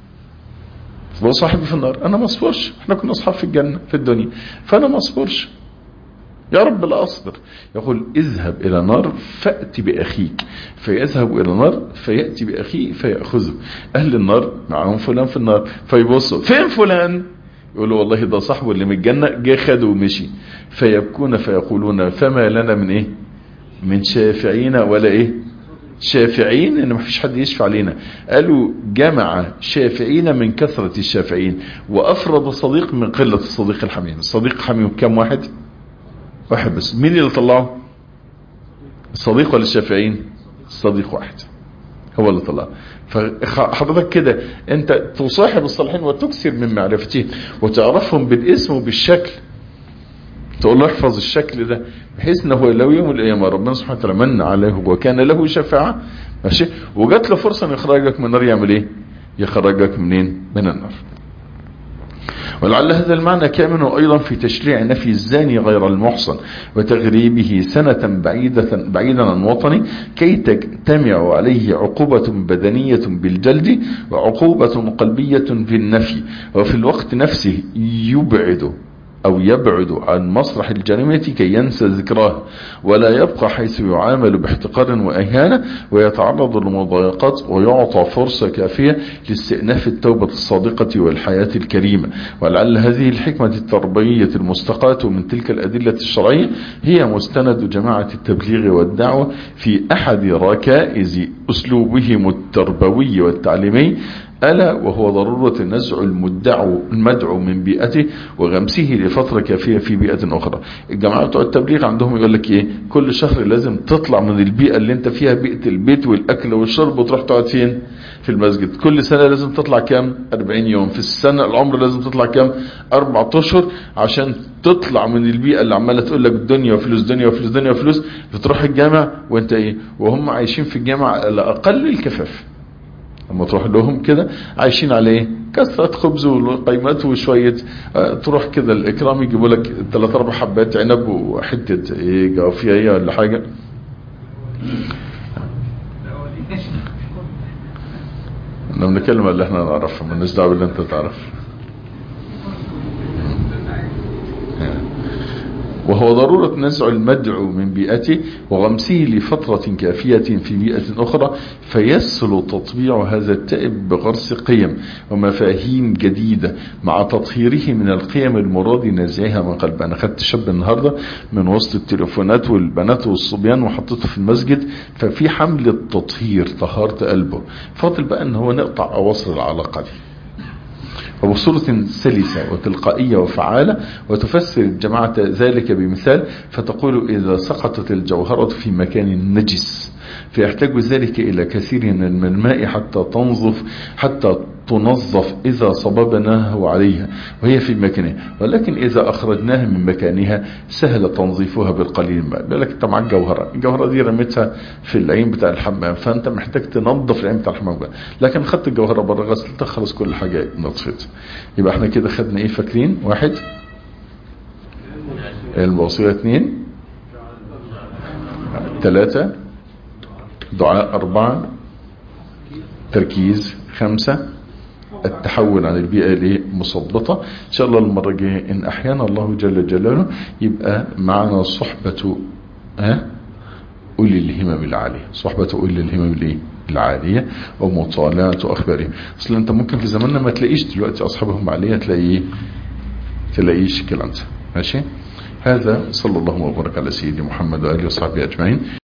هو صاحبي في النار أنا ما أصبرش احنا كنا أصحاب في الجنة في الدنيا فأنا ما أصبرش يا رب لا أصبر يقول اذهب إلى نار فأتي بأخيك فيذهب إلى نار فيأتي بأخيه فيأخذه أهل النار معهم فلان في النار فيبصوا فين فلان يقولوا والله ده صاحبه اللي من الجنة جه خده ومشي فيبكون فيقولون فما لنا من ايه من شافعين ولا ايه شافعين ان ما فيش حد يشفع علينا قالوا جمع شافعين من كثرة الشافعين وافرض صديق من قلة الصديق الحميم الصديق الحميم كم واحد واحد بس مين اللي طلعه الصديق ولا الشافعين الصديق واحد هو اللي طلعه فحضرتك كده انت تصاحب الصالحين وتكثر من معرفتهم وتعرفهم بالاسم وبالشكل تقول له احفظ الشكل ده بحيث انه لو يوم القيامه ربنا سبحانه وتعالى من عليه وكان له شفاعه ماشي وجات له فرصه ان يخرجك من النار يعمل ايه؟ يخرجك منين؟ من النار. ولعل هذا المعنى كامن أيضا في تشريع نفي الزاني غير المحصن وتغريبه سنة بعيدة بعيدا عن وطنه كي تجتمع عليه عقوبة بدنية بالجلد وعقوبة قلبية في النفي وفي الوقت نفسه يبعد أو يبعد عن مسرح الجريمة كي ينسى ذكراه ولا يبقى حيث يعامل باحتقار وإهانة ويتعرض لمضايقات ويعطى فرصة كافية لاستئناف التوبة الصادقة والحياة الكريمة ولعل هذه الحكمة التربوية المستقاة من تلك الأدلة الشرعية هي مستند جماعة التبليغ والدعوة في أحد ركائز أسلوبهم التربوي والتعليمي ألا وهو ضرورة نزع المدعو المدعو من بيئته وغمسه لفترة كافية في بيئة أخرى الجماعة بتوع التبليغ عندهم يقول لك إيه كل شهر لازم تطلع من البيئة اللي انت فيها بيئة البيت والأكل والشرب وتروح تقعد فين في المسجد كل سنة لازم تطلع كام 40 يوم في السنة العمر لازم تطلع كام أربع أشهر عشان تطلع من البيئة اللي عمالة تقول لك دنيا وفلوس دنيا وفلوس دنيا وفلوس بتروح الجامع وانت ايه وهم عايشين في الجامع على أقل الكفاف لما تروح لهم كده عايشين على ايه كثرة خبز وقيمات وشوية اه تروح كده الإكرام يجيبوا لك ثلاث أربع حبات عنب وحتة ايه جوافية ولا حاجة احنا بنتكلم اللي احنا نعرفه مالناش دعوه باللي انت تعرف وهو ضرورة نزع المدعو من بيئته وغمسه لفترة كافية في بيئة أخرى فيسهل تطبيع هذا التائب بغرس قيم ومفاهيم جديدة مع تطهيره من القيم المراد نزعها من قلب أنا خدت شاب النهاردة من وسط التليفونات والبنات والصبيان وحطيته في المسجد ففي حملة تطهير طهارة قلبه فاضل بقى ان هو نقطع أواصر العلاقة دي وبصورة سلسة وتلقائية وفعالة وتفسر الجماعة ذلك بمثال فتقول إذا سقطت الجوهرة في مكان نجس فيحتاج ذلك إلى كثير من الماء حتى تنظف حتى تنظف إذا صببناه عليها وهي في مكانها ولكن إذا أخرجناها من مكانها سهل تنظيفها بالقليل الماء بالك أنت معك جوهرة الجوهرة دي رميتها في العين بتاع الحمام فأنت محتاج تنظف العين بتاع الحمام بقى. لكن خدت الجوهرة بره غسلتها خلاص كل حاجة نطفت يبقى احنا كده خدنا ايه فاكرين واحد الوصية اثنين ثلاثة دعاء أربعة تركيز خمسة التحول عن البيئة لمثبطة إن شاء الله المرة الجاية إن أحيانا الله جل جلاله يبقى معنا صحبة ها أولي الهمم العالية صحبة أولي الهمم الإيه؟ العالية ومطالعة أخبارهم أصل أنت ممكن في زماننا ما تلاقيش دلوقتي أصحابهم عالية تلاقيه تلاقيش الكلام ده ماشي هذا صلى الله وبارك على سيدي محمد وآله وصحبه أجمعين